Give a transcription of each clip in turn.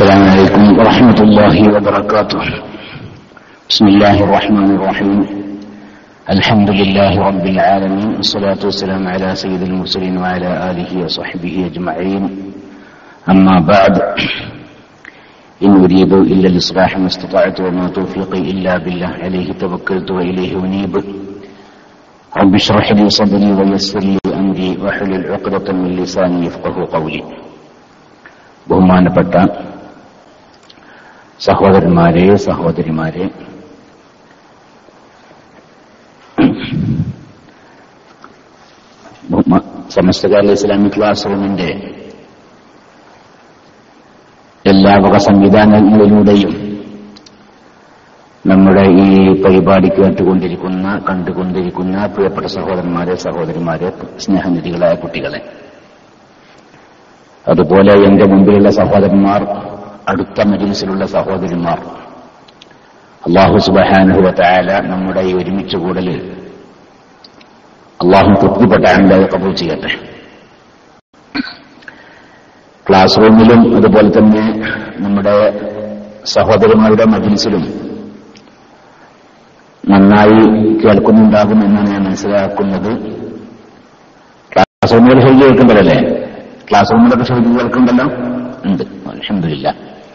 السلام عليكم ورحمة الله وبركاته بسم الله الرحمن الرحيم الحمد لله رب العالمين والصلاة والسلام على سيد المرسلين وعلى آله وصحبه أجمعين أما بعد إن أريد إلا الإصلاح ما استطعت وما توفيقي إلا بالله عليه توكلت وإليه أنيب رب اشرح لي صدري ويسر لي أمري واحلل عقدة من لساني يفقه قولي ബഹുമാനപ്പെട്ട സഹോദരന്മാരെ സഹോദരിമാരെ ബഹുമാ- സമസ്തകാല ഇസ്ലാമിക് ക്ലാസ് റൂമിന്റെ എല്ലാ വക സംവിധാനങ്ങളിലൂടെയും നമ്മുടെ ഈ പരിപാടി കേട്ടുകൊണ്ടിരിക്കുന്ന കണ്ടുകൊണ്ടിരിക്കുന്ന പ്രിയപ്പെട്ട സഹോദരന്മാരെ സഹോദരിമാരെ സ്നേഹനിധികളായ കുട്ടികളെ അതുപോലെ എന്റെ മുമ്പിലുള്ള സഹോദരന്മാർ അടുത്ത മജിലിസിലുള്ള സഹോദരിമാർ അള്ളാഹു സുബഹാനുഹുവ തായാല നമ്മുടെ ഈ ഒരുമിച്ച് കൂടല് അള്ളാഹു തൃപ്തിപ്പെട്ട അണ്ടായി കബൂൾ ചെയ്യട്ടെ ക്ലാസ് റൂമിലും അതുപോലെ തന്നെ നമ്മുടെ സഹോദരന്മാരുടെ മജിലിസിലും നന്നായി കേൾക്കുന്നുണ്ടാകുമെന്നാണ് ഞാൻ മനസ്സിലാക്കുന്നത് ക്ലാസ് റൂമുകൾ ശരി കേൾക്കുമ്പോഴല്ലേ ക്ലാസ് റൂമിലൊക്കെ ശരി കേൾക്കുന്നുണ്ടല്ലോ ഉണ്ട് അലഹമില്ല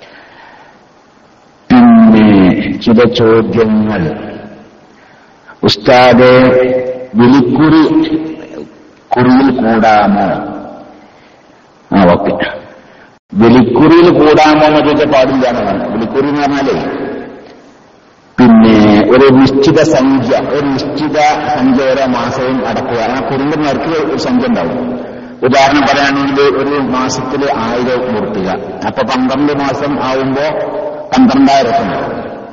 പിന്നെ ചില ചോദ്യങ്ങൾ ഉസ്താദെ വിളിക്കുറി കുറിയിൽ കൂടാമോ ആ ഓക്കെ വിളിക്കുറിയിൽ കൂടാമോ എന്ന് ചോദിച്ചാൽ പാടില്ല എന്നാണ് വിളിക്കുറി എന്ന് പറഞ്ഞാലേ പിന്നെ ഒരു നിശ്ചിത സംഖ്യ ഒരു നിശ്ചിത സംഖ്യ ഓരോ മാസവും അടക്കുക ആ കുറിന്റെ നിരക്ക് ഒരു സംഖ്യ ഉണ്ടാവും ഉദാഹരണം പറയുകയാണെങ്കിൽ ഒരു മാസത്തിൽ ആയിരം കൊടുക്കുക അപ്പൊ പന്ത്രണ്ട് മാസം ആവുമ്പോ പന്ത്രണ്ടായിരം ഉണ്ടാവും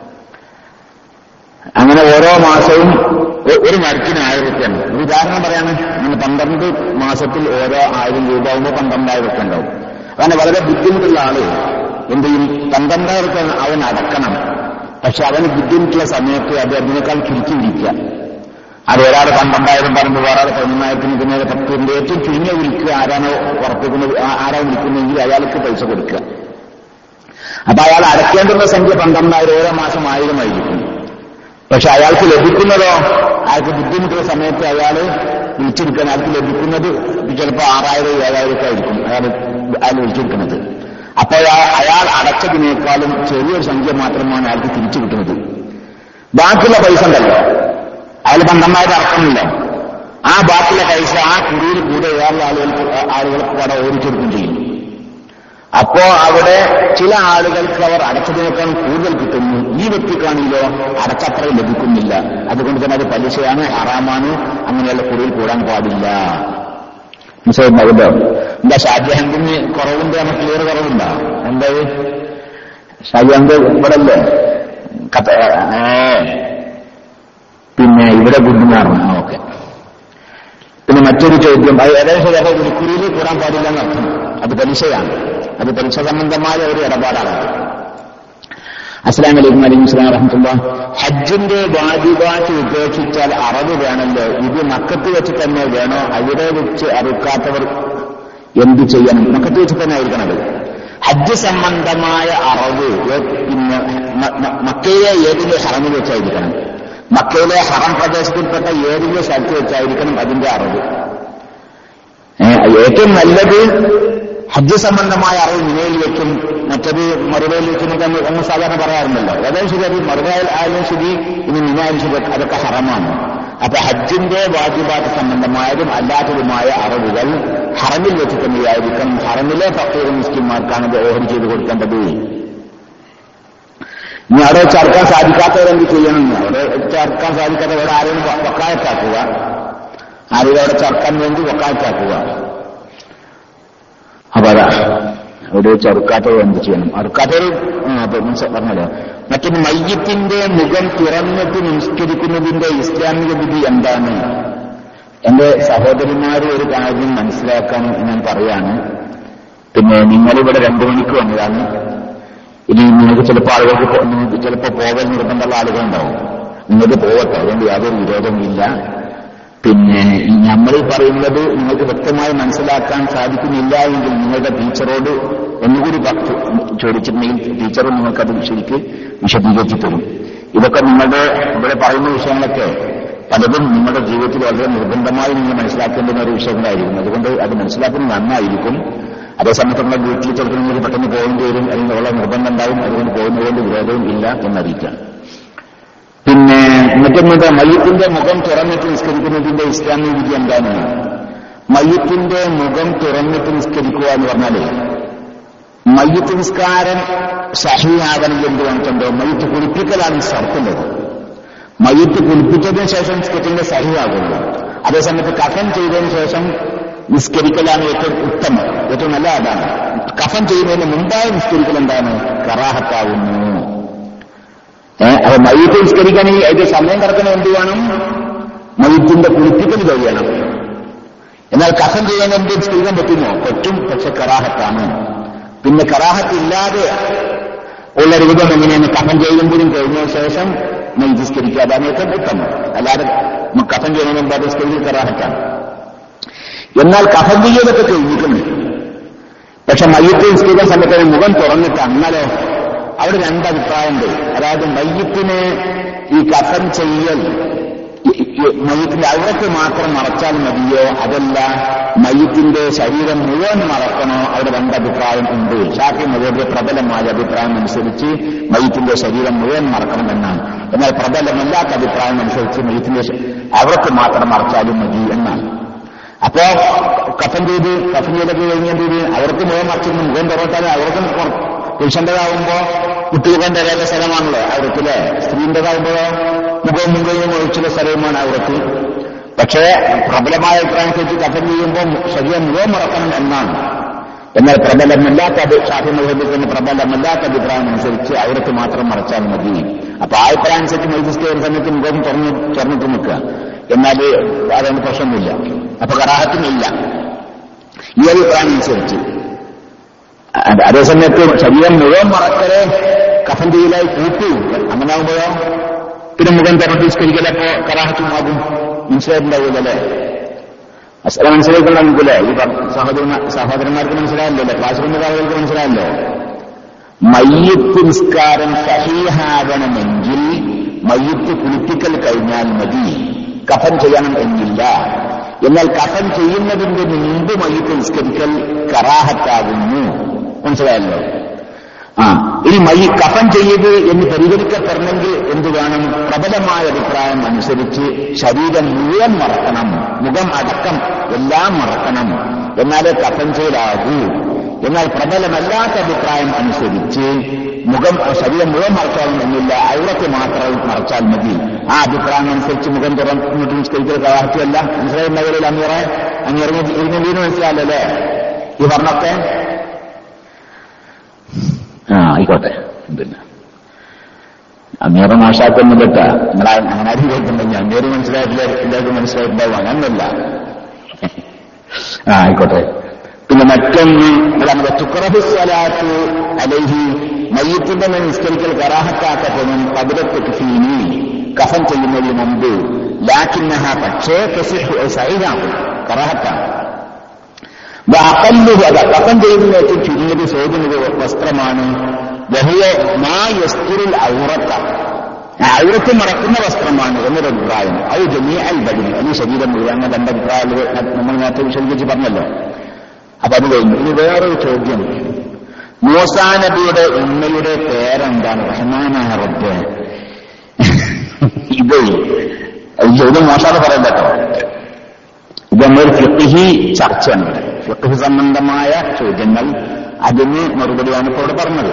അങ്ങനെ ഓരോ മാസവും ഒ- ഒരു മരത്തിന് ആയിരം റുപ്യാണ് ഒരു ഉദാഹരണം പറയാണ് അങ്ങനെ പന്ത്രണ്ട് മാസത്തിൽ ഓരോ ആയിരം രൂപ ആകുമ്പോൾ പന്ത്രണ്ടായിരം റുപ്യ ഉണ്ടാവും അങ്ങനെ വളരെ ബുദ്ധിമുട്ടുള്ള ആള് എന്ത് ചെയ്യും പന്ത്രണ്ടായിരം റുപ്യ അവൻ അടക്കണം പക്ഷെ അവന് ബുദ്ധിമുട്ടുള്ള സമയത്ത് അത് അതിനേക്കാൾ ചുരുക്കി വിളിക്കുക അത് ഒരാൾ പന്ത്രണ്ടായിരം പറഞ്ഞു വേറെ പതിനൊന്നായിരത്തിന് പിന്നെ പത്തിന്റെ ഏറ്റവും ചുരുങ്ങിയ വിളിക്കുക ആരാണോ ഉറപ്പിക്കുന്നത് ആ- ആരാ വിളിക്കുന്നെങ്കിൽ അയാൾക്ക് പൈസ കൊടുക്കുക അപ്പൊ അയാൾ അടയ്ക്കേണ്ടുന്ന സംഖ്യ പന്ത്രണ്ടായിരം ഓരോ മാസം ആയിരമായിരിക്കും പക്ഷെ അയാൾക്ക് ലഭിക്കുന്നതോ അയാൾക്ക് ബുദ്ധിമുട്ടുള്ള സമയത്ത് അയാൾ വിളിച്ചെടുക്കാൻ അയാൾക്ക് ലഭിക്കുന്നത് ചിലപ്പോൾ ആറായിരം ഏഴായിരം ഒക്കെ ആയിരിക്കും അയാൾ അയാൾ വിളിച്ചെടുക്കുന്നത് അപ്പോൾ അയാൾ അയാൾ അടച്ചതിനേക്കാളും ചെറിയൊരു സംഖ്യ മാത്രമാണ് അയാൾക്ക് തിരിച്ചു കിട്ടുന്നത് ബാക്കിയുള്ള പൈസ ഉണ്ടല്ലോ അയാൾ പന്ത്രണ്ടായിരം അടക്കമില്ല ആ ബാക്കിയുള്ള പൈസ ആ കുറിയിൽ കൂടെ വേറെ ആളുകൾക്ക് ആളുകൾക്ക് അവിടെ ഓടിച്ചെടുക്കും ചെയ്യും അപ്പോ അവിടെ ചില ആളുകൾക്ക് അവർ അടച്ചതിനേക്കാൾ കൂടുതൽ കിട്ടുന്നു ഈ വ്യക്തിക്കാണെങ്കിലോ അടച്ചത്രയും ലഭിക്കുന്നില്ല അതുകൊണ്ട് തന്നെ അത് പലിശയാണ് ഹറാമാണ് അങ്ങനെയുള്ള കുറിയിൽ കൂടാൻ പാടില്ല മനസ്സിലായിട്ടുണ്ടാവുമല്ലോ എന്താ ഷാജഹാങ്കിന് കുറവുണ്ട് നമുക്ക് ക്ലിയർ കുറവുണ്ടോ എന്താ ഷാജഹാങ്ക് ഇവിടെ അല്ലേ കഥ ഏ പിന്നെ ഇവിടെ ഗുഡ്മാറാണ് ആ ഓക്കെ പിന്നെ മറ്റൊരു ചോദ്യം അത് ഏകദേശം ചിലപ്പോൾ വിളിക്കുറിയിൽ കൂടാൻ പാടില്ല എന്നർത്ഥം അത് പലിശയാണ് അത് പലിശ സംബന്ധമായ ഒരു ഇടപാടാണ് അസ്ലാം വലൈക്കും അലൈക്കും സ്ലാം വറഹമത്തുള്ള ഹജ്ജിന്റെ വാജിബാറ്റ് ഉപേക്ഷിച്ചാൽ അറവ് വേണമല്ലോ ഇത് മക്കത്ത് വെച്ച് തന്നെ വേണോ അവിടെ വെച്ച് അറുക്കാത്തവർ എന്ത് ചെയ്യണം മക്കത്ത് വെച്ച് തന്നെ ആയിരിക്കണം അത് ഹജ്ജ് സംബന്ധമായ അറവ് ഏ- പിന്നെ മ- മ- മക്കയിലെ ഏതിന്റെ ഹറമിൽ വെച്ചായിരിക്കണം മക്കയിലെ ഹറം പ്രദേശത്തിൽപ്പെട്ട ഏതിന്റെ സ്ഥലത്ത് വെച്ചായിരിക്കണം അതിന്റെ അറിവ് ഏ, ഏറ്റവും നല്ലത് ഹജ്ജ് സംബന്ധമായ അറിവ് മിനയിൽ വെക്കും മറ്റത് മറുപടിയിൽ വെക്കുന്നൊക്കെ നമ്മൾ നമ്മൾ സാധാരണ പറയാറുണ്ടല്ലോ ഏതായാലും ശരി അത് മറുപടി ആയാലും ശരി ഇനി മിനായാലും ശരി അതൊക്കെ ഹറമാണ് അപ്പൊ ഹജ്ജിന്റെ വാജിബാത്ത് സംബന്ധമായതും അല്ലാത്തതുമായ അറിവുകൾ ഹറമിൽ വെച്ച് തന്നെയായിരിക്കണം ഹറമിലെ ഫക്കീർ മുസ്ലിംമാർക്കാണ് ഇത് ഓഹരി ചെയ്ത് കൊടുക്കേണ്ടത് ഇനി അവിടെ ചേർക്കാൻ സാധിക്കാത്തവരെന്ത് ചെയ്യണം അവിടെ ചേർക്കാൻ സാധിക്കാത്ത അവിടെ ആരെയും വ- വക്കാലത്താക്കുക ആരെയും അവിടെ ചേർക്കാൻ വേണ്ടി വക്കാലത്താക്കുക അപ്പൊ അതാ അവിടെ ചെറുക്കാത്തവർ എന്ത് ചെയ്യണം അറുക്കാത്തവർ പറഞ്ഞല്ലോ മറ്റൊന്ന് മയ്യത്തിന്റെ മുഖം തുറന്നിട്ട് നിസ്കരിക്കുന്നതിന്റെ ഇസ്ലാമിക വിധി എന്താണ് എന്റെ സഹോദരിമാര് ഒരു കാര്യം മനസ്സിലാക്കാൻ ഞാൻ പറയാണ് പിന്നെ നിങ്ങളിവിടെ രണ്ടു മണിക്ക് വന്നതാണ് ഇനി നിങ്ങൾക്ക് ചിലപ്പോൾ ആളുകൾക്ക് പോ- നിങ്ങൾക്ക് ചിലപ്പോൾ പോകൽ നിർബന്ധമുള്ള ആളുകളുണ്ടാവും നിങ്ങൾക്ക് പോകട്ടെ അതുകൊണ്ട് യാതൊരു വിരോധമില്ല പിന്നെ നമ്മൾ പറയുന്നത് നിങ്ങൾക്ക് വ്യക്തമായി മനസ്സിലാക്കാൻ സാധിക്കുന്നില്ല എങ്കിൽ നിങ്ങളുടെ ടീച്ചറോട് എന്നുകൂടി പ- ചോദിച്ചിട്ടുണ്ടെങ്കിൽ ടീച്ചർ നിങ്ങൾക്കത് ശരിക്ക് വിശദീകരിച്ചു തരും ഇതൊക്കെ നിങ്ങളുടെ ഇവിടെ പറയുന്ന വിഷയങ്ങളൊക്കെ പലതും നിങ്ങളുടെ ജീവിതത്തിൽ വളരെ നിർബന്ധമായി നിങ്ങൾ മനസ്സിലാക്കേണ്ടുന്ന ഒരു വിഷയങ്ങളായിരിക്കും അതുകൊണ്ട് അത് മനസ്സിലാക്കുന്നത് നന്നായിരിക്കും അതേസമയത്ത് നമ്മുടെ വീട്ടിൽ ചിലപ്പോൾ നിങ്ങൾ പെട്ടെന്ന് പോകേണ്ടി വരും അല്ലെങ്കിൽ വളരെ നിർബന്ധം ഉണ്ടാവും അതുകൊണ്ട് പോകുന്നതുകൊണ്ട് വിരോധവും ഇല്ല എന്നറിയിക്കാം പിന്നെ മറ്റൊന്നത് മയ്യത്തിന്റെ മുഖം തുറന്നിട്ട് നിസ്കരിക്കുന്നതിന്റെ ഇസ്ലാമിക വിധി എന്താണ് മയ്യത്തിന്റെ മുഖം തുറന്നിട്ട് നിസ്കരിക്കുക എന്ന് പറഞ്ഞാല് മയ്യത്ത് നിസ്കാരം സഹിയാകണമെങ്കിൽ എന്ത് പറഞ്ഞിട്ടുണ്ടോ മയ്യത്ത് കുളിപ്പിക്കലാണ് ഷർത്തുള്ളത് മയ്യത്ത് കുളിപ്പിച്ചതിന് ശേഷം നിസ്കരിക്കുന്നത് സഹിയാകുള്ളൂ അതേസമയത്ത് കഫൻ ചെയ്തതിന് ശേഷം നിസ്കരിക്കലാണ് ഏറ്റവും ഉത്തമം ഏറ്റവും നല്ല അതാണ് കഫൻ ചെയ്യുന്നതിന് മുമ്പായി നിസ്കരിക്കൽ എന്താണ് കറാഹത്താവുന്നു ഏഹ് അപ്പൊ മയ്യത്ത് നിസ്കരിക്കണമെങ്കിൽ അതിന്റെ സമയം കിടക്കണ എന്ത് വേണം മയ്യത്തിന്റെ കുളിപ്പിക്കൽ കഴിയണം എന്നാൽ കഫൻ ചെയ്യാൻ എന്ത് നിസ്കരിക്കാൻ പറ്റുമോ പറ്റും പക്ഷെ കറാഹത്താണ് പിന്നെ കറാഹത്ത് ഇല്ലാതെ ഉള്ള രൂപം എങ്ങനെയാണ് കഫൻ ചെയ്യുമ്പോഴും കഴിഞ്ഞ ശേഷം മയ്യത്ത് നിസ്കരിക്കുക അതാണ് ഏറ്റവും ഉത്തമം അല്ലാതെ കഫൻ ചെയ്യുന്നതിന് മുമ്പ് അത് നിസ്കരിക്കൽ കറാഹത്താണ് എന്നാൽ കഫൻ ചെയ്യലൊക്കെ കഴിഞ്ഞിട്ടുണ്ട് പക്ഷെ മയ്യത്ത് നിസ്കരിക്കാൻ സമയത്ത് മുഖം തുറന്നിട്ട് അന്നലോ അവിടെ രണ്ടഭിപ്രായമുണ്ട് അതായത് മയ്യത്തിന് ഈ കഫൻ ചെയ്യൽ ഈ- ഈ മയ്യത്തിന്റെ അവിടത്ത് മാത്രം മറച്ചാൽ മതിയോ അതല്ല മയ്യത്തിന്റെ ശരീരം മുഴുവൻ മറക്കണോ അവിടെ രണ്ടഭിപ്രായം ഉണ്ട് ഷാഫി മതയുടെ പ്രബലമായ അഭിപ്രായം അനുസരിച്ച് മയ്യത്തിന്റെ ശരീരം മുഴുവൻ മറക്കണമെന്നാണ് എന്നാൽ പ്രബലമല്ലാത്ത അഭിപ്രായം അനുസരിച്ച് മയ്യത്തിന്റെ ശ- അവിടത്ത് മാത്രം മറച്ചാലും മതി എന്നാണ് അപ്പോ കഫൻ ചെയ്ത് കഫൻ ചെയ്തൊക്കെ കഴിഞ്ഞാൽ ചെയ്ത് അവർക്ക് മുഖം മറച്ചിരുന്നു മുഖം തുറത്താൽ അവർക്കും പുരുഷന്റേതാവുമ്പോ കുട്ടികളുടെ തരേണ്ട സ്ഥലമാണല്ലോ അവർക്കില്ലേ സ്ത്രീന്റേതാവുമ്പോഴോ മുഖവും മുഖവും ഒഴിച്ചുള്ള സ്ഥലവുമാണ് അവർക്ക് പക്ഷേ പ്രബലമായ അഭിപ്രായം അനുസരിച്ച് കഫൻ ചെയ്യുമ്പോൾ ശരീരം മുഖം മറക്കണം എന്നാണ് എന്നാൽ പ്രബലമല്ലാത്ത അഭി- ഷാഫി മഹബിന്റെ പ്രബലമല്ലാത്ത അഭിപ്രായം അനുസരിച്ച് അവർക്ക് മാത്രം മറച്ചാൽ മതി അപ്പൊ ആ അഭിപ്രായം അനുസരിച്ച് മൈദിസ്കേറുന്ന സമയത്ത് മുഖം തുറന്ന് തുറന്നിട്ട് നിൽക്കുക എന്നാൽ അതുകൊണ്ട് പ്രശ്നമൊന്നുമില്ല അപ്പൊ കറാഹത്തിനില്ല ഈ അഭിപ്രായം അനുസരിച്ച് അത് അതേസമയത്ത് ശരീരം മുഴുവൻ മറക്കലെ കഫൻ ചെയ്യലായി കൂട്ടു അങ്ങനെ ആകുമ്പോഴോ പിന്നെ മുഖം തുറന്ന് നിസ്കരിക്കലപ്പോ കറാഹത്തുമാകും മനസ്സിലായിട്ടുണ്ടാവില്ലല്ലേ അസല മനസ്സിലാക്കണം നമുക്കല്ലേ ഈ പ- സഹോദരന്മാർ സഹോദരന്മാർക്ക് മനസ്സിലായല്ലോ ക്ലാസ് റൂമിലെ ആളുകൾക്ക് മനസ്സിലായല്ലോ മയ്യത്ത് നിസ്കാരം സഹീഹാകണമെങ്കിൽ മയ്യത്ത് കുളിപ്പിക്കൽ കഴിഞ്ഞാൽ മതി കഫൻ ചെയ്യണം എന്നില്ല എന്നാൽ കഫൻ ചെയ്യുന്നതിന്റെ മുമ്പ് മയ്യത്ത് നിസ്കരിക്കൽ കറാഹത്താകുന്നു മനസ്സിലായല്ലോ ആ ഇനി മൈ കഫൻ ചെയ്ത് എന്ന് പരിഗണിക്കപ്പെടണമെങ്കിൽ എന്ത് വേണം പ്രബലമായ അഭിപ്രായം അനുസരിച്ച് ശരീരം മുഴുവൻ മറക്കണം മുഖം അടക്കം എല്ലാം മറക്കണം എന്നാലേ കഫൻ ചെയ്യലാകൂ എന്നാൽ പ്രബലമല്ലാത്ത അഭിപ്രായം അനുസരിച്ച് മുഖം ശരീരം മുഴുവൻ മറച്ചാലും എന്നില്ല അവിടത്തെ മാത്രം മറച്ചാൽ മതി ആ അഭിപ്രായം അനുസരിച്ച് മുഖം തുറന്നിട്ട് നിസ്കരിക്കൽ കഥാർത്ഥമല്ല മനസ്സിലായിട്ടുണ്ടാവില്ല അങ്ങേറെ അങ്ങേറെ ഇരുന്ന് വീണ് മനസ്സിലായല്ലേ ഈ പറഞ്ഞൊക്കെ ആ ആയിക്കോട്ടെ പിന്നെ അങ്ങേറെ മോശാക്കൊന്നും കേട്ട നിങ്ങളെ അങ്ങനെ ആരും കേൾക്കുന്നുണ്ടെങ്കിൽ അങ്ങേര് മനസ്സിലായിട്ടില്ല എല്ലാവർക്കും മനസ്സിലായിട്ടുണ്ടാവും അങ്ങനല്ല ആ ആയിക്കോട്ടെ പിന്നെ മറ്റൊന്ന് നമ്മുടെ തുക്രഹു സ്വലാത്ത് അലൈഹി മയ്യത്തിന്റെ മേൽ നിസ്കരിക്കൽ കറാഹത്താക്കപ്പെടും പതിരത്ത് ഫീനി കഫൻ ചെയ്യുന്നതിന് മുമ്പ് ലാക്കിന്നഹ പക്ഷേ സൈദാകും കറാഹത്താണ് അക്കല്ലുക കഫൻ ചെയ്യുന്ന ഏറ്റവും ചുരുങ്ങിയത് സോദുന്നത് വസ്ത്രമാണ് ബഹുവ മാ യസ്തുരിൽ ഔറത്ത ഔറത്ത് മറക്കുന്ന വസ്ത്രമാണ് എന്നൊരു അഭിപ്രായം ഔ ജമീ അൽ ബദിന് അത് ശരീരം മുഴുവൻ അങ്ങനെ രണ്ട് അഭിപ്രായങ്ങൾ നമ്മൾ നേരത്തെ വിശദീകരിച്ച് പറഞ്ഞല്ലോ അപ്പൊ അത് കഴിഞ്ഞു ഇനി വേറൊരു ചോദ്യം മൂസാ നബിയുടെ ഉമ്മയുടെ പേരെന്താണ് റഹ്മാനായ റബ്ബ് ഇത് ഈ ചോദ്യം മോശമാണ് പറയണ്ട കേട്ടോ ഇത് നമ്മൾ ഫിഖി ചർച്ചയാണ് ഫിഖ് സംബന്ധമായ ചോദ്യങ്ങൾ അതിന് മറുപടിയാണ് ഇപ്പോൾ ഇവിടെ പറഞ്ഞത്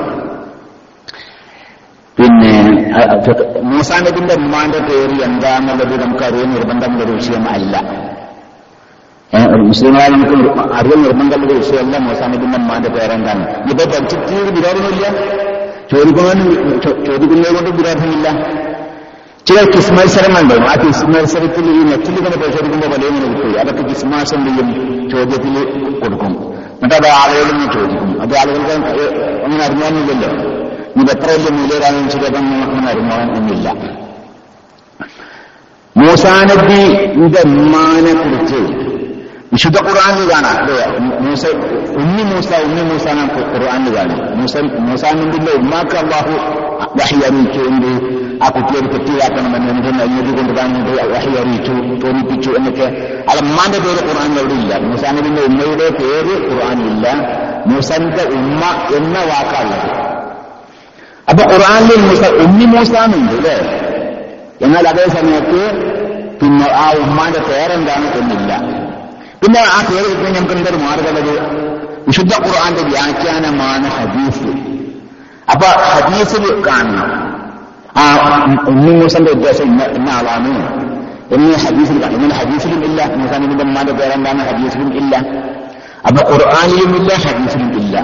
പിന്നെ മൂസാ നബിന്റെ ഉമ്മാന്റെ പേര് എന്താണെന്നുള്ളത് നമുക്ക് അറിയാൻ നിർബന്ധമുള്ള ഒരു വിഷയം അല്ല ഏഹ് ഒരു മുസ്ലിങ്ങളായ നമുക്ക് അറിയാൻ നിർബന്ധമുള്ള വിഷയമല്ല മൂസാ നബിന്റെ ഉമ്മാന്റെ പേരെന്താണ് ഇപ്പൊ പഠിച്ചിട്ട് വിരോധമില്ല ചോദിക്കുന്നതിന് ചോ- കൊടുക്കുന്നത് കൊണ്ട് വിരോധമില്ല ചില ക്വിസ് മത്സരങ്ങളുണ്ട് ആ ക്വിസ് മത്സരത്തിൽ ഈ നെറ്റിൽ ഇങ്ങനെ പരിശോധിക്കുമ്പോൾ പല ഇങ്ങനെ കിട്ടും അതൊക്കെ ക്വിസ് മാസം എന്ത് ചെയ്യും ചോദ്യത്തിൽ കൊടുക്കും എന്നിട്ട് അത് ആളുകളിൽ നിന്ന് ചോദിക്കും അത് ആളുകൾക്ക് അങ്ങനെ അറിഞ്ഞാന്നില്ലല്ലോ ഇത് എത്ര വലിയ മൂല്യരാണെന്ന് വെച്ചിട്ടൊന്നും അങ്ങനെ അറിഞ്ഞോളാൻ ഒന്നുമില്ല മൂസാനബിന്റെ ഉമ്മാനെ കുറിച്ച് വിശുദ്ധ ഖുർആാനിൽ കാണാം അല്ലേ മൂസ ഉണ്ണി മൂസ ഉണ്ണി മൂസ എന്നാണ് ഖുർആാനിൽ കാണും മൂസ മൂസാനന്ദിന്റെ ഉമ്മാക്ക് അള്ളാഹു വഹി അറിയിച്ചു എന്ത് ആ കുട്ടിയെ തെറ്റിയാക്കണമെന്ന് എന്നിട്ട് നല്ലത് കൊണ്ട് താങ്കൾ വഹി അറിയിച്ചു തോന്നിപ്പിച്ചു എന്നൊക്കെ അത് ഉമ്മാന്റെ പേര് ഖുർആാനിൽ അവിടെ ഇല്ല മൂസാനബിന്റെ ഉമ്മയുടെ പേര് ഖുർആാനിലില്ല മൂസന്റെ ഉമ്മ എന്ന വാക്കാണുള്ളത് അപ്പൊ ഖുർആാനിൽ മൂസ ഉണ്ണി മൂസ എന്നുണ്ട് അല്ലേ എന്നാൽ അതേ സമയത്ത് പിന്നെ ആ ഉമ്മാന്റെ പേരെന്താണ് എന്നില്ല പിന്നെ ആ പേര് കിട്ടുന്ന നമുക്ക് എന്തൊരു മാർഗമുള്ളത് വിശുദ്ധ ഖുർആന്റെ വ്യാഖ്യാനമാണ് ഹദീസ് അപ്പൊ ഹദീസിൽ കാണണം ആ ഉണ്ണി മൂസന്റെ ഉദ്ദേശം ഇന്ന ഇന്ന ആളാണ് എന്ന് ഹദീസിൽ കാണും ഇങ്ങനെ ഹദീസിലും ഇല്ല മൂസാനബിന്റെ ഉമ്മാന്റെ പേരെന്താണ് ഹദീസിലും ഇല്ല അപ്പൊ ഖുർആാനിലും ഇല്ല ഹദീസിലും ഇല്ല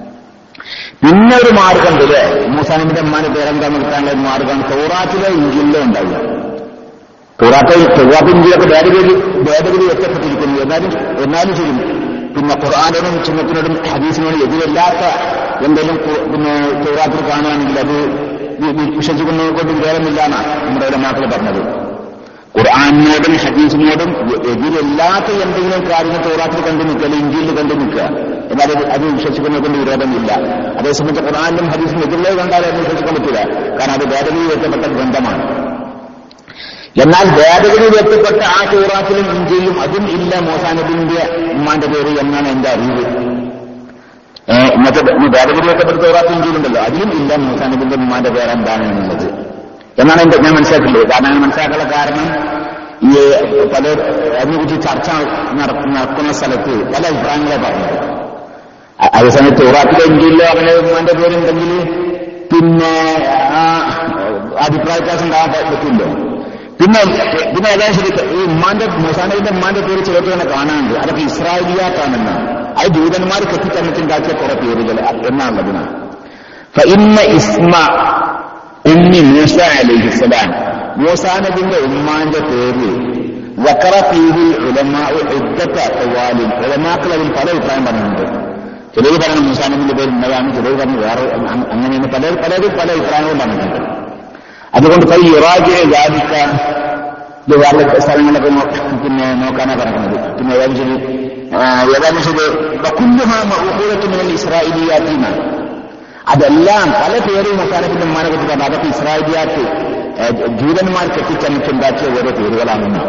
പിന്നെ ഒരു മാർഗം ഉണ്ട് അല്ലേ മൂസാനബിന്റെ ഉമ്മാന്റെ പേരെന്താന്ന് കിട്ടാനുള്ള ഒരു മാർഗം തോറാത്തിലെ ഇഞ്ചിലോ ഉണ്ടാവുക തോറാത്തിൽ തോറാത്ത് ഇഞ്ചിലൊക്കെ ഭേദഗതി ഭേദഗതി എത്തപ്പെട്ടിരിക്കുന്നു എന്നാലും എന്നാലും ശരി പിന്നെ ഖുർആാനോടും ചിഹ്നത്തിനോടും ഹദീസിനോടും എതിരല്ലാത്ത എന്തെങ്കിലും കു- പിന്നെ തോറാത്തിൽ കാണുകയാണെങ്കിൽ അത് വി- വി- വിശ്വസിക്കുന്നത് കൊണ്ട് വിരോധമില്ല എന്നാണ് നമ്മുടെ ഇവിടെ മാക്കൾ പറഞ്ഞത് ഖുർആാനിനോടും ഹദീസിനോടും എ- എതിരല്ലാത്ത എന്തെങ്കിലും കാര്യങ്ങൾ തോറാത്തിൽ കണ്ടു നിൽക്കുക അല്ലെങ്കിൽ ഇഞ്ചിയിൽ കണ്ടു നിൽക്കുക എന്നാൽ അത് അത് വിശ്വസിക്കുന്നത് കൊണ്ട് വിരോധമില്ല അതേസമയത്ത് ഖുർആാനിലും ഹദീസിനും എതിരുള്ളത് കണ്ടാൽ അത് വിശ്വസിക്കാൻ പറ്റില്ല കാരണം അത് ഭേദഗതി എത്തപ്പെട്ട ഗ്രന്ഥമാണ് എന്നാൽ ഭേദഗതി എത്തപ്പെട്ട ആ തോറാത്തിലും ഇഞ്ചിയിലും അതും ഇല്ല മോസാനബിന്റെ ഉമ്മാന്റെ പേര് എന്നാണ് എന്റെ അറിവ് ഏഹ് ഇന്നത്തെ ഈ ഭേദഗതി എത്തപ്പെട്ട തോറാത്തും ഇഞ്ചിയിലുണ്ടല്ലോ അതിലും ഇല്ല മോസാനബിന്റെ ഉമ്മാന്റെ പേര് എന്താണ് എന്നുള്ളത് എന്നാണ് എന്റെ ഞാൻ മനസ്സിലാക്കില്ലേ കാരണം അങ്ങനെ മനസ്സിലാക്കാനുള്ള കാരണം ഈ പല അതിനെക്കുറിച്ച് ചർച്ച നട- നടക്കുന്ന സ്ഥലത്ത് പല അഭിപ്രായങ്ങളെ പറഞ്ഞത് അ- അതേസമയത്ത് തോറാത്തിലെ ഇന്ത്യയിലോ അവന്റെ ഉമ്മാന്റെ പേരുണ്ടെങ്കിൽ പിന്നെ ആ അഭിപ്രായ വ്യത്യാസം ഉണ്ടാകാൻ പറ്റില്ലോ പിന്നെ പിന്നെ ഏതായാലും ശരി ഈ ഉമ്മാന്റെ മുസാനബിന്റെ ഉമ്മാന്റെ പേര് ചിലർക്ക് തന്നെ കാണാനുണ്ട് അതൊക്കെ ഇസ്രായേലിയാത്താണെന്ന് അത് ദൂതന്മാർ കെട്ടിത്തന്നിട്ടുണ്ടാക്കിയ കുറെ പേരുകൾ എന്നാണുള്ളതിനാണ് فإن اسم ഉമ്മി മൂസ അലൈഹിസ്സലാം മൂസാനബിന്റെ ഉമ്മാന്റെ പേര് വക്കറ ഫീഹിൽ ഉലമാഉ ഇദ്ദത്ത അഖ്വാലിൻ ഉലമാക്കൾ അതിൽ പല അഭിപ്രായം പറഞ്ഞിട്ടുണ്ട് ചിലർ പറഞ്ഞു മൂസാനബിന്റെ പേര് ഇന്നതാണ് ചിലർ പറഞ്ഞു വേറെ അ- അങ്ങനെയാണ് പല പലരും പല അഭിപ്രായങ്ങളും പറഞ്ഞിട്ടുണ്ട് അതുകൊണ്ട് കൈ ഇറാഖിനെ ജാതിക്കാൻ ഇത് വേറെ സ്ഥലങ്ങളൊക്കെ നോ- പിന്നെ നോക്കാനാ പറയുന്നത് പിന്നെ ഏതായാലും ശരി ആ, ഏതായാലും ശരി കുല്ലുഹാമൂലത്തുമിനൽ ഇസ്രായേലിയാത്തിന്നാണ് അതെല്ലാം പല പേരും മസാലത്തിന്റെ ഉമ്മാനെ കുറിച്ച് പറഞ്ഞു അതൊക്കെ ഇസ്രായേലിയാത്ത് ഏ, ജൂതന്മാർ കെട്ടിച്ചമച്ചുണ്ടാക്കിയ ഓരോ പേരുകളാണെന്ന്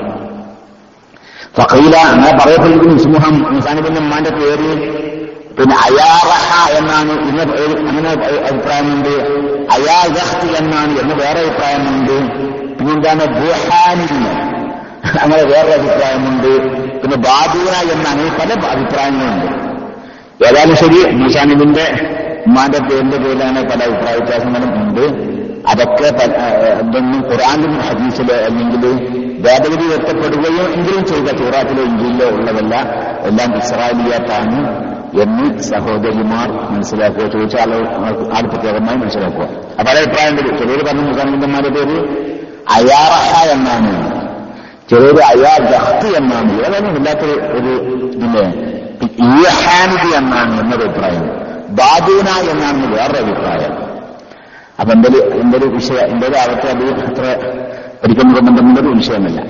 ഫഖീല അങ്ങനെ പറയപ്പെട്ടിരിക്കുന്നു ഇസ്മുഹം മുസാനബിന്റെ ഉമ്മാന്റെ പേര് പിന്നെ അയാറഹ എന്നാണ് ഇന്ന് ഒരു അങ്ങനെ ഒരു അഭിപ്രായമുണ്ട് അയാഹ് എന്നാണ് എന്ന് വേറെ അഭിപ്രായമുണ്ട് പിന്നെന്താണ് ബുഹാനിന്ന് അങ്ങനെ വേറെ അഭിപ്രായമുണ്ട് പിന്നെ ബാദൂന എന്ന് അങ്ങനെ പല അഭിപ്രായങ്ങളുണ്ട് ഏതായാലും ശരി മുസാനിബിന്റെ ഉമ്മാന്റെ പേരിന്റെ പേരിലാണ് പല അഭിപ്രായ വ്യത്യാസങ്ങളും ഉണ്ട് അതൊക്കെ പല- ഏഹ് ഇതൊന്നും ഖുറാനിലും ഹദീസിലോ അല്ലെങ്കിൽ ഭേദഗതി എത്തപ്പെടുകയോ എങ്കിലും ചെയ്ത തൂറാത്തിലോ ഇന്ത്യയിലോ ഉള്ളതല്ല എല്ലാം ഇസ്രായേലിയാത്താണ് എന്ന് സഹോദരിമാർ മനസ്സിലാക്കുക ചോദിച്ച ആൾ ആൾ പ്രത്യേകമായി മനസ്സിലാക്കുക അപ്പൊ പല അഭിപ്രായമുണ്ട് ചിലർ പറഞ്ഞു മുസാനിബിന്റെമാരുടെ പേര് അയാറഹ എന്നാണ് ചിലർ അയാ ജഹ്ത് എന്നാണ് ഏതായാലും ഇല്ലാത്ത ഒരു ഇതില്ലേ ഈഹാനിദ് എന്നാണ് എന്നൊരു അഭിപ്രായം ബാദൂന എന്നാണ് വേറൊരു അഭിപ്രായം അപ്പൊ എന്റെ ഒരു എന്റെ ഒരു വിഷയം എന്റെ ഒരു ആവട്ടെ അത് അത്ര പഠിക്കുന്ന ബന്ധമുള്ള ഒരു വിഷയമല്ല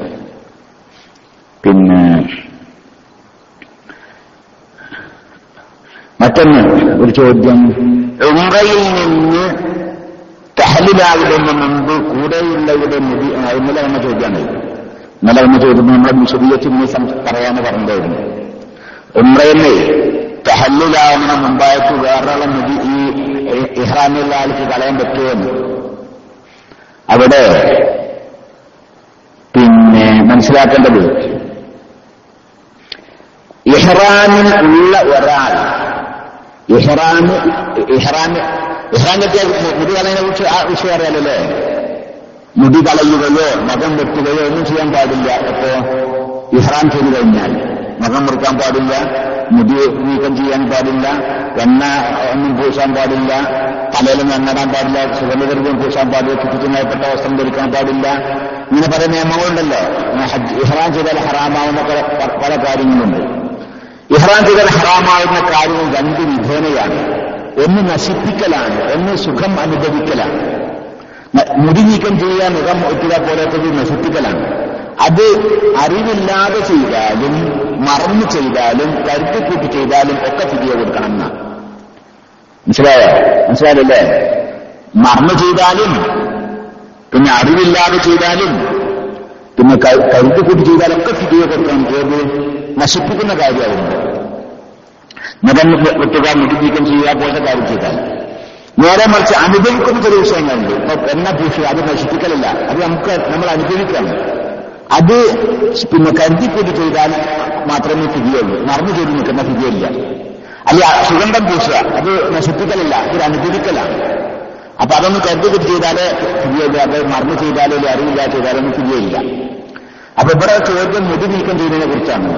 പിന്നെ മറ്റൊന്ന് ഒരു ചോദ്യം ഉംറയിൽ നിന്ന് തഹലിലാകുന്നതിന് മുമ്പ് കൂടെയുള്ളവരുടെ മുടി ആ, ഇന്നലെ വന്ന ചോദ്യമാണ് ഇന്നലെ വന്ന ചോദ്യം നമ്മളെ വിശദീകരിച്ച് ഇന്ന് സം- പറയാന്ന് പറഞ്ഞിട്ടായിരുന്നു ഉംറയില് തഹല്ലിലാവുന്ന മുമ്പായിട്ട് വേറൊരാളെ മുടി ഈ ഇ- ഇഹ്റാമിലുള്ള ആൾക്ക് കളയാൻ പറ്റുമെന്ന് അവിടെ പിന്നെ മനസ്സിലാക്കേണ്ടത് ഇഹ്റാമിൽ ഉള്ള ഒരാൾ ഇഹ്റാമ് ഇഹ്റാമ് ഇഹ്റാം കെട്ടിയ മുടി കളയുന്ന കുറിച്ച് ആ വിഷയം അറിയാലല്ലേ മുടി കളയുകയോ നഖം വെട്ടുകയോ ഒന്നും ചെയ്യാൻ പാടില്ല അപ്പോ ഇഹ്റാം ചെയ്തു കഴിഞ്ഞാൽ നഖം മുറിക്കാൻ പാടില്ല മുടി നീക്കം ചെയ്യാൻ പാടില്ല എണ്ണ ഒന്നും പൂശാൻ പാടില്ല തലയിലൊന്നും എണ്ണടാൻ പാടില്ല സുഗന്ധദ്രവ്യം പൂശാൻ പാടില്ല ചുറ്റുചുന്നായപ്പെട്ട വസ്ത്രം ധരിക്കാൻ പാടില്ല ഇങ്ങനെ പല നിയമങ്ങളുണ്ടല്ലോ ഹജ്ജ് ഇഹ്റാം ചെയ്താൽ ഹറാമാവുന്ന പല പല കാര്യങ്ങളുണ്ട് ഇഹ്റാം ചെയ്താൽ ഹറാമാവുന്ന കാര്യങ്ങൾ രണ്ട് വിധേനയാണ് ഒന്ന് നശിപ്പിക്കലാണ് ഒന്ന് സുഖം അനുഭവിക്കലാണ് ന- മുടി നീക്കം ചെയ്യാൻ മുഖം ഒറ്റുക പോലത്തത് നശിപ്പിക്കലാണ് അത് അറിവില്ലാതെ ചെയ്താലും മറന്നു ചെയ്താലും കരുത്തിക്കൂട്ടി ചെയ്താലും ഒക്കെ ഫിദിയ കൊടുക്കണം എന്നാ മനസ്സിലായോ മനസ്സിലായല്ലേ മറന്നു ചെയ്താലും പിന്നെ അറിവില്ലാതെ ചെയ്താലും പിന്നെ കരുത്തിക്കൂട്ടി ചെയ്താലൊക്കെ ഫിദിയ കൊടുക്കണം ഏത് നശിപ്പിക്കുന്ന കാര്യമാവുന്നത് മതം വെട്ടുക മുടിനീക്കം ചെയ്യുക പോലത്തെ കാര്യം ചെയ്താൽ നേരെ മറിച്ച് അനുഭവിക്കുന്ന ചില വിഷയങ്ങളുണ്ട് ഇപ്പൊ എണ്ണ പൂശുക അത് നശിപ്പിക്കലില്ല അത് നമുക്ക് നമ്മൾ അനുഭവിക്കണം അത് പിന്നെ കരുതിക്കൂട്ടി ചെയ്താൽ മാത്രമേ സ്ഥിതിയുള്ളൂ മറന്നു ചെയ്ത് നിൽക്കുന്ന സ്ഥിതിയില്ല അല്ല സുഗന്ധം പൂശുക അത് നശിപ്പിക്കലില്ല അതൊരു അനുഭവിക്കലാണ് അപ്പൊ അതൊന്ന് കരുതിക്കൂട്ടി ചെയ്താലേ സ്ഥിതിയില്ല അത് മറന്നു ചെയ്താലോ അറിവില്ല ചെയ്താലൊന്നും സ്ഥിതിയില്ല അപ്പൊ ഇവിടെ ചോദ്യം മുടി നീക്കം ചെയ്യുന്നതിനെ കുറിച്ചാണ്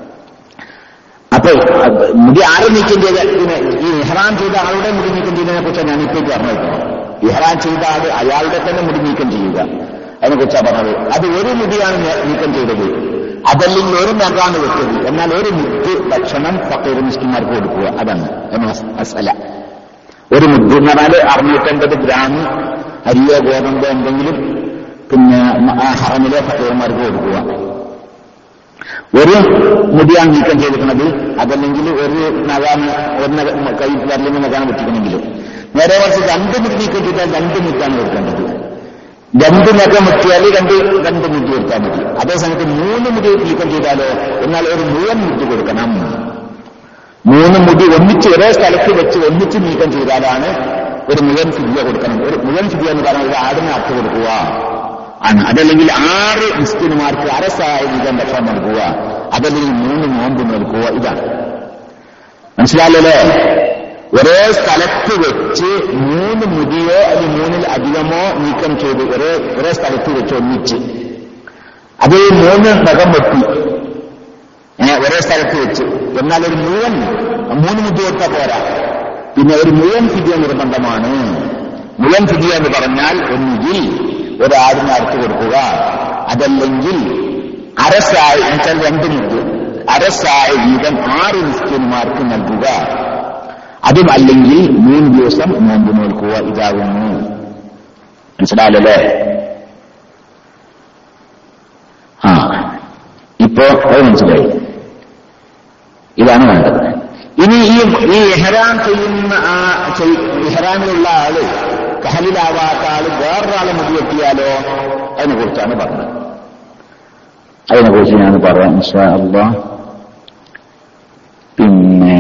അപ്പൊ മുടി ആര് നീക്കം ചെയ്ത ഈ ഇഹ്റാം ചെയ്ത ആളുടെ മുടി നീക്കം ചെയ്യുന്നതിനെ കുറിച്ചാണ് ഞാൻ ഇപ്പോഴേക്ക് പറഞ്ഞത് ഇഹ്റാം ചെയ്ത ആൾ അയാളുടെ തന്നെ മുടി നീക്കം ചെയ്യുക അതിനെ കുറിച്ചാണ് പറഞ്ഞത് അത് ഒരു മുടിയാണ് നീക്കം ചെയ്തത് അതല്ലെങ്കിൽ ഒരു നഖാണ് വെച്ചത് എന്നാൽ ഒരു മുത്ത് ഭക്ഷണം ഫക്കീർ മിസ്കിന്മാർക്ക് കൊടുക്കുക അതാണ് മസല ഒരു മുദ്ദ് എന്ന് പറഞ്ഞാൽ അറുന്നൂറ്റമ്പത് ഗ്രാം അരിയോ ഗോതമ്പോ എന്തെങ്കിലും പിന്നെ ഹറമിലെ ഫക്കീർമാർക്ക് കൊടുക്കുക ഒരു മുടിയാണ് നീക്കം ചെയ്തിരിക്കുന്നത് അതല്ലെങ്കിൽ ഒരു നഗാണ് ഒരു കൈ വരലിന് നഗാണ് വെച്ചിരിക്കണമെങ്കിൽ നേരെ മറിച്ച് രണ്ട് മുടി നീക്കം ചെയ്താൽ രണ്ട് മുറ്റാണ് കൊടുക്കേണ്ടത് രണ്ട് നഖം വെട്ടിയാൽ രണ്ട് രണ്ട് മുടി കൊടുത്താൽ മതി അതേസമയത്ത് മൂന്ന് മുടി നീക്കം ചെയ്താലോ എന്നാൽ ഒരു മുഴുവൻ മുടി കൊടുക്കണം മൂന്ന് മുടി ഒന്നിച്ച് ഒരേ സ്ഥലത്ത് വെച്ച് ഒന്നിച്ച് നീക്കം ചെയ്താലാണ് ഒരു മുഴുവൻ ഫിദ്യ കൊടുക്കണം ഒരു മുഴുവൻ ഫിദ്യ എന്ന് പറഞ്ഞാൽ ഒരു ആടിന് അർത്ഥ കൊടുക്കുക ആണ് അതല്ലെങ്കിൽ ആറ് ക്രിസ്ത്യന്മാർക്ക് അരസായ വീതം ഭക്ഷണം നൽകുക അതല്ലെങ്കിൽ മൂന്ന് നോമ്പ് നൽകുക ഇതാണ് മനസ്സിലായല്ലേ ഒരേ സ്ഥലത്ത് വെച്ച് മൂന്ന് മുടിയോ അല്ലെങ്കിൽ മൂന്നിൽ അധികമോ നീക്കം ചെയ്ത് ഒരേ ഒരേ സ്ഥലത്ത് വെച്ച് ഒന്നിച്ച് അത് മൂന്ന് നഖം വെട്ടി ഒരേ സ്ഥലത്ത് വെച്ച് എന്നാൽ ഒരു മുഴുവൻ മൂന്ന് മുടി കൊടുത്താൽ പോരാ പിന്നെ ഒരു മുഴുവൻ ഫിദിയ നിർബന്ധമാണ് മുഴുവൻ ഫിദിയ എന്ന് പറഞ്ഞാൽ ഒന്നുകിൽ ഒരാടിന് അറുത്ത് കൊടുക്കുക അതല്ലെങ്കിൽ അരസായ എന്നുവെച്ചാൽ രണ്ട് മുട്ട് അരസായ വീതം ആറ് ക്രിസ്ത്യന്മാർക്ക് നൽകുക അതും അല്ലെങ്കിൽ മൂന്ന് ദിവസം നോമ്പ് നോൽക്കുക ഇതാകുന്നു മനസ്സിലായല്ലേ ആ ഇപ്പോ അത് മനസ്സിലായി ഇതാണ് വേണ്ടത് ഇനി ഈ ഈ എഹ്റാൻ ചെയ്യുന്ന ആ ഇഹ്റാനിലുള്ള ആള് കഹലിലാവാത്ത ആള് വേറൊരാളെ മുടിവെട്ടിയാലോ അതിനെ കുറിച്ചാണ് പറഞ്ഞത് അതിനെ കുറിച്ച് ഞാൻ പറയാം അല്ല പിന്നെ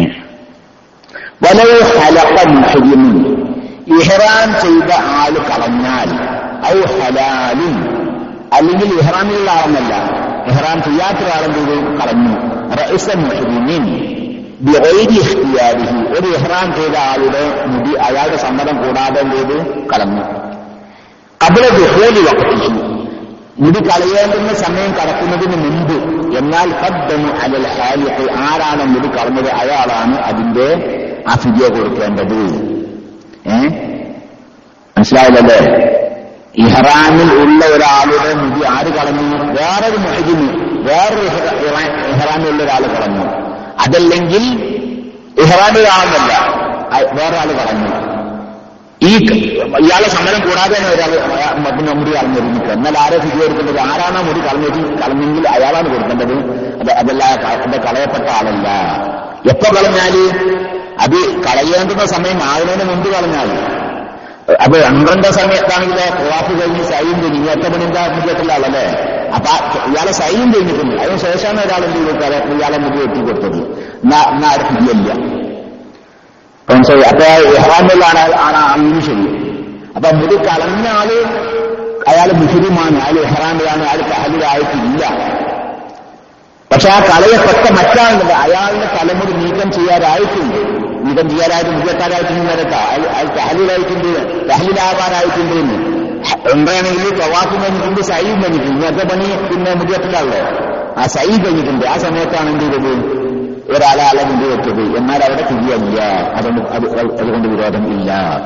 വലവ് ഹലക്ക മുഹരിമുൻ ഇഹ്റാൻ ചെയ്ത ആള് കളഞ്ഞാൽ ഔ ഹലാലും അല്ലെങ്കിൽ ഇഹ്റാമിലുള്ള ആളെന്നല്ല ഇഹ്റാം ചെയ്യാത്ത ഒരാളും ചെയ്ത് കളഞ്ഞു റഇസ മുഹരിമിൻ ബിഗൈരി ഇഖ്തിയാരിഹി ഒരു ഇഹ്റാം ചെയ്ത ആളുടെ മുടി അയാളുടെ സമ്മതം കൂടാതെ ചെയ്ത് കളഞ്ഞു കബല ദുഹൂലി വഖത്തിഹി മുടി കളയേണ്ടുന്ന സമയം കടക്കുന്നതിന് മുമ്പ് എന്നാൽ ഖദ്ദമു അലൽ ഹാലിഖ് ആരാണ് മുടി കളഞ്ഞത് അയാളാണ് അതിന്റെ ആ ഫിദിയ കൊടുക്കേണ്ടത് ഏ മനസ്സിലായില്ലല്ലേ ഇഹ്റാമിൽ ഉള്ള ഒരാളുടെ മുടി ആര് കളഞ്ഞു വേറൊരു മുഹജിന് വേറൊരു ഇഹ്റാമിലുള്ള ഒരാൾ കളഞ്ഞു അതല്ലെങ്കിൽ ഇഹ്റാമിലാണെന്നല്ല വേറൊരാൾ കളഞ്ഞു ഈ ഇയാളെ സമരം കൂടാതെ ഒരാൾ പിന്നെ മുടി കളഞ്ഞിരുന്നിട്ട് എന്നാൽ ആരെ ഫിജി കൊടുക്കേണ്ടത് ആരാണോ മുടി കളഞ്ഞത് കളഞ്ഞെങ്കിൽ അയാളാണ് കൊടുക്കേണ്ടത് അത് അതല്ല അത് കളയപ്പെട്ട ആളല്ല എപ്പോ കളഞ്ഞാല് അത് കളയേണ്ടുന്ന സമയം ആകുന്നതിന് മുമ്പ് കളഞ്ഞാൽ അത് അന്ത്രണ്ട സമയത്താണെങ്കിൽ പ്രവാസി കഴിഞ്ഞ് സൈൻ കഴിഞ്ഞ് ഒറ്റ പണിന്റെ മുഖത്തുള്ള ആളല്ലേ അപ്പൊ ഇയാളെ സൈൻ കഴിഞ്ഞിട്ടുണ്ട് അതിന് ശേഷമാണ് ഒരാൾ എന്ത് ചെയ്തിട്ട് ഇയാളെ മുഖം വെട്ടി കൊടുത്തത് എന്നാ എന്നാ ആരും ഫിജിയല്ല മനസ്സിലായി അപ്പൊ ഇഹ്റാമിലാണ് ആണ് അന്ന് ശരി അപ്പൊ മുടി കളഞ്ഞ ആള് അയാൾ മുസ്ലിമാണ് അയാൾ ഇഹ്റാമിലാണ് അയാൾ കഹലിലായിട്ടില്ല പക്ഷെ ആ കളയപ്പെട്ട മറ്റാളുണ്ട് അയാളുടെ തലമുടി നീക്കം ചെയ്യാറായിട്ടുണ്ട് നീക്കം ചെയ്യാനായിട്ട് മുഖക്കാരായിട്ടുണ്ട് വരട്ടെ അയാൾ കഹലിലായിട്ടുണ്ട് കഹലിലാവാനായിട്ടുണ്ട് എന്ന് എന്താണെങ്കിൽ പ്രവാസം കഴിഞ്ഞിട്ടുണ്ട് സൈ കഴിഞ്ഞിട്ടുണ്ട് ഇന്നത്തെ പണി പിന്നെ മുഖത്തിലാണല്ലോ ആ സൈ കഴിഞ്ഞിട്ടുണ്ട് ആ സമയത്താണ് എന്ത് ചെയ്തത് ഒരാളെ ആളെ മുമ്പ് വെച്ചത് എന്നാൽ അവിടെ തിരിയല്ല അതുകൊണ്ട് അത് അതുകൊണ്ട് വിരോധം ഇല്ല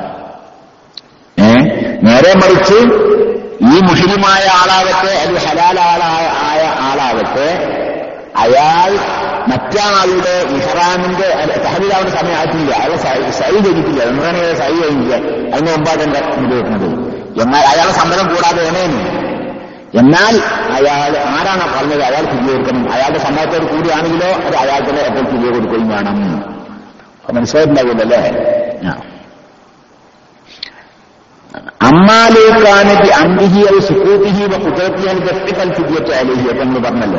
ഏ നേരെ മറിച്ച് ഈ മുസ്ലിമായ ആളാവട്ടെ അത് ഹലാൽ ആളായ ആയ ആളാവട്ടെ അയാൾ മറ്റാളുടെ ഇഹ്റാമിന്റെ സഹലിലാവുന്ന സമയം ആയിട്ടില്ല അയാൾ സൈ കഴിഞ്ഞിട്ടില്ല എന്താണ് സൈ കഴിഞ്ഞില്ല അതിന് മുമ്പാണ് എന്റെ മുമ്പ് വെക്കുന്നത് എന്നാൽ അയാളെ സമ്മതം കൂടാതെ വേണേന് എന്നാൽ അയാൾ ആരാണോ പറഞ്ഞത് അയാൾ ഫിദിയ കൊടുക്കണം അയാളുടെ സമ്മതത്തോട് കൂടിയാണെങ്കിലോ അത് അയാൾ തന്നെ അപ്പോൾ ഫിദിയ കൊടുക്കുകയും വേണം അപ്പൊ മനസ്സിലായിട്ടുണ്ടാവില്ലല്ലേ ആ അമ്മാലേക്കാനതി അന്തിഹി അത് സുക്കൂത്തിഹി കുതിർത്തിയാൽ വ്യക്തികൾ ഫിദിയറ്റ് അലേഹി അപ്പൊ നമ്മൾ പറഞ്ഞല്ലോ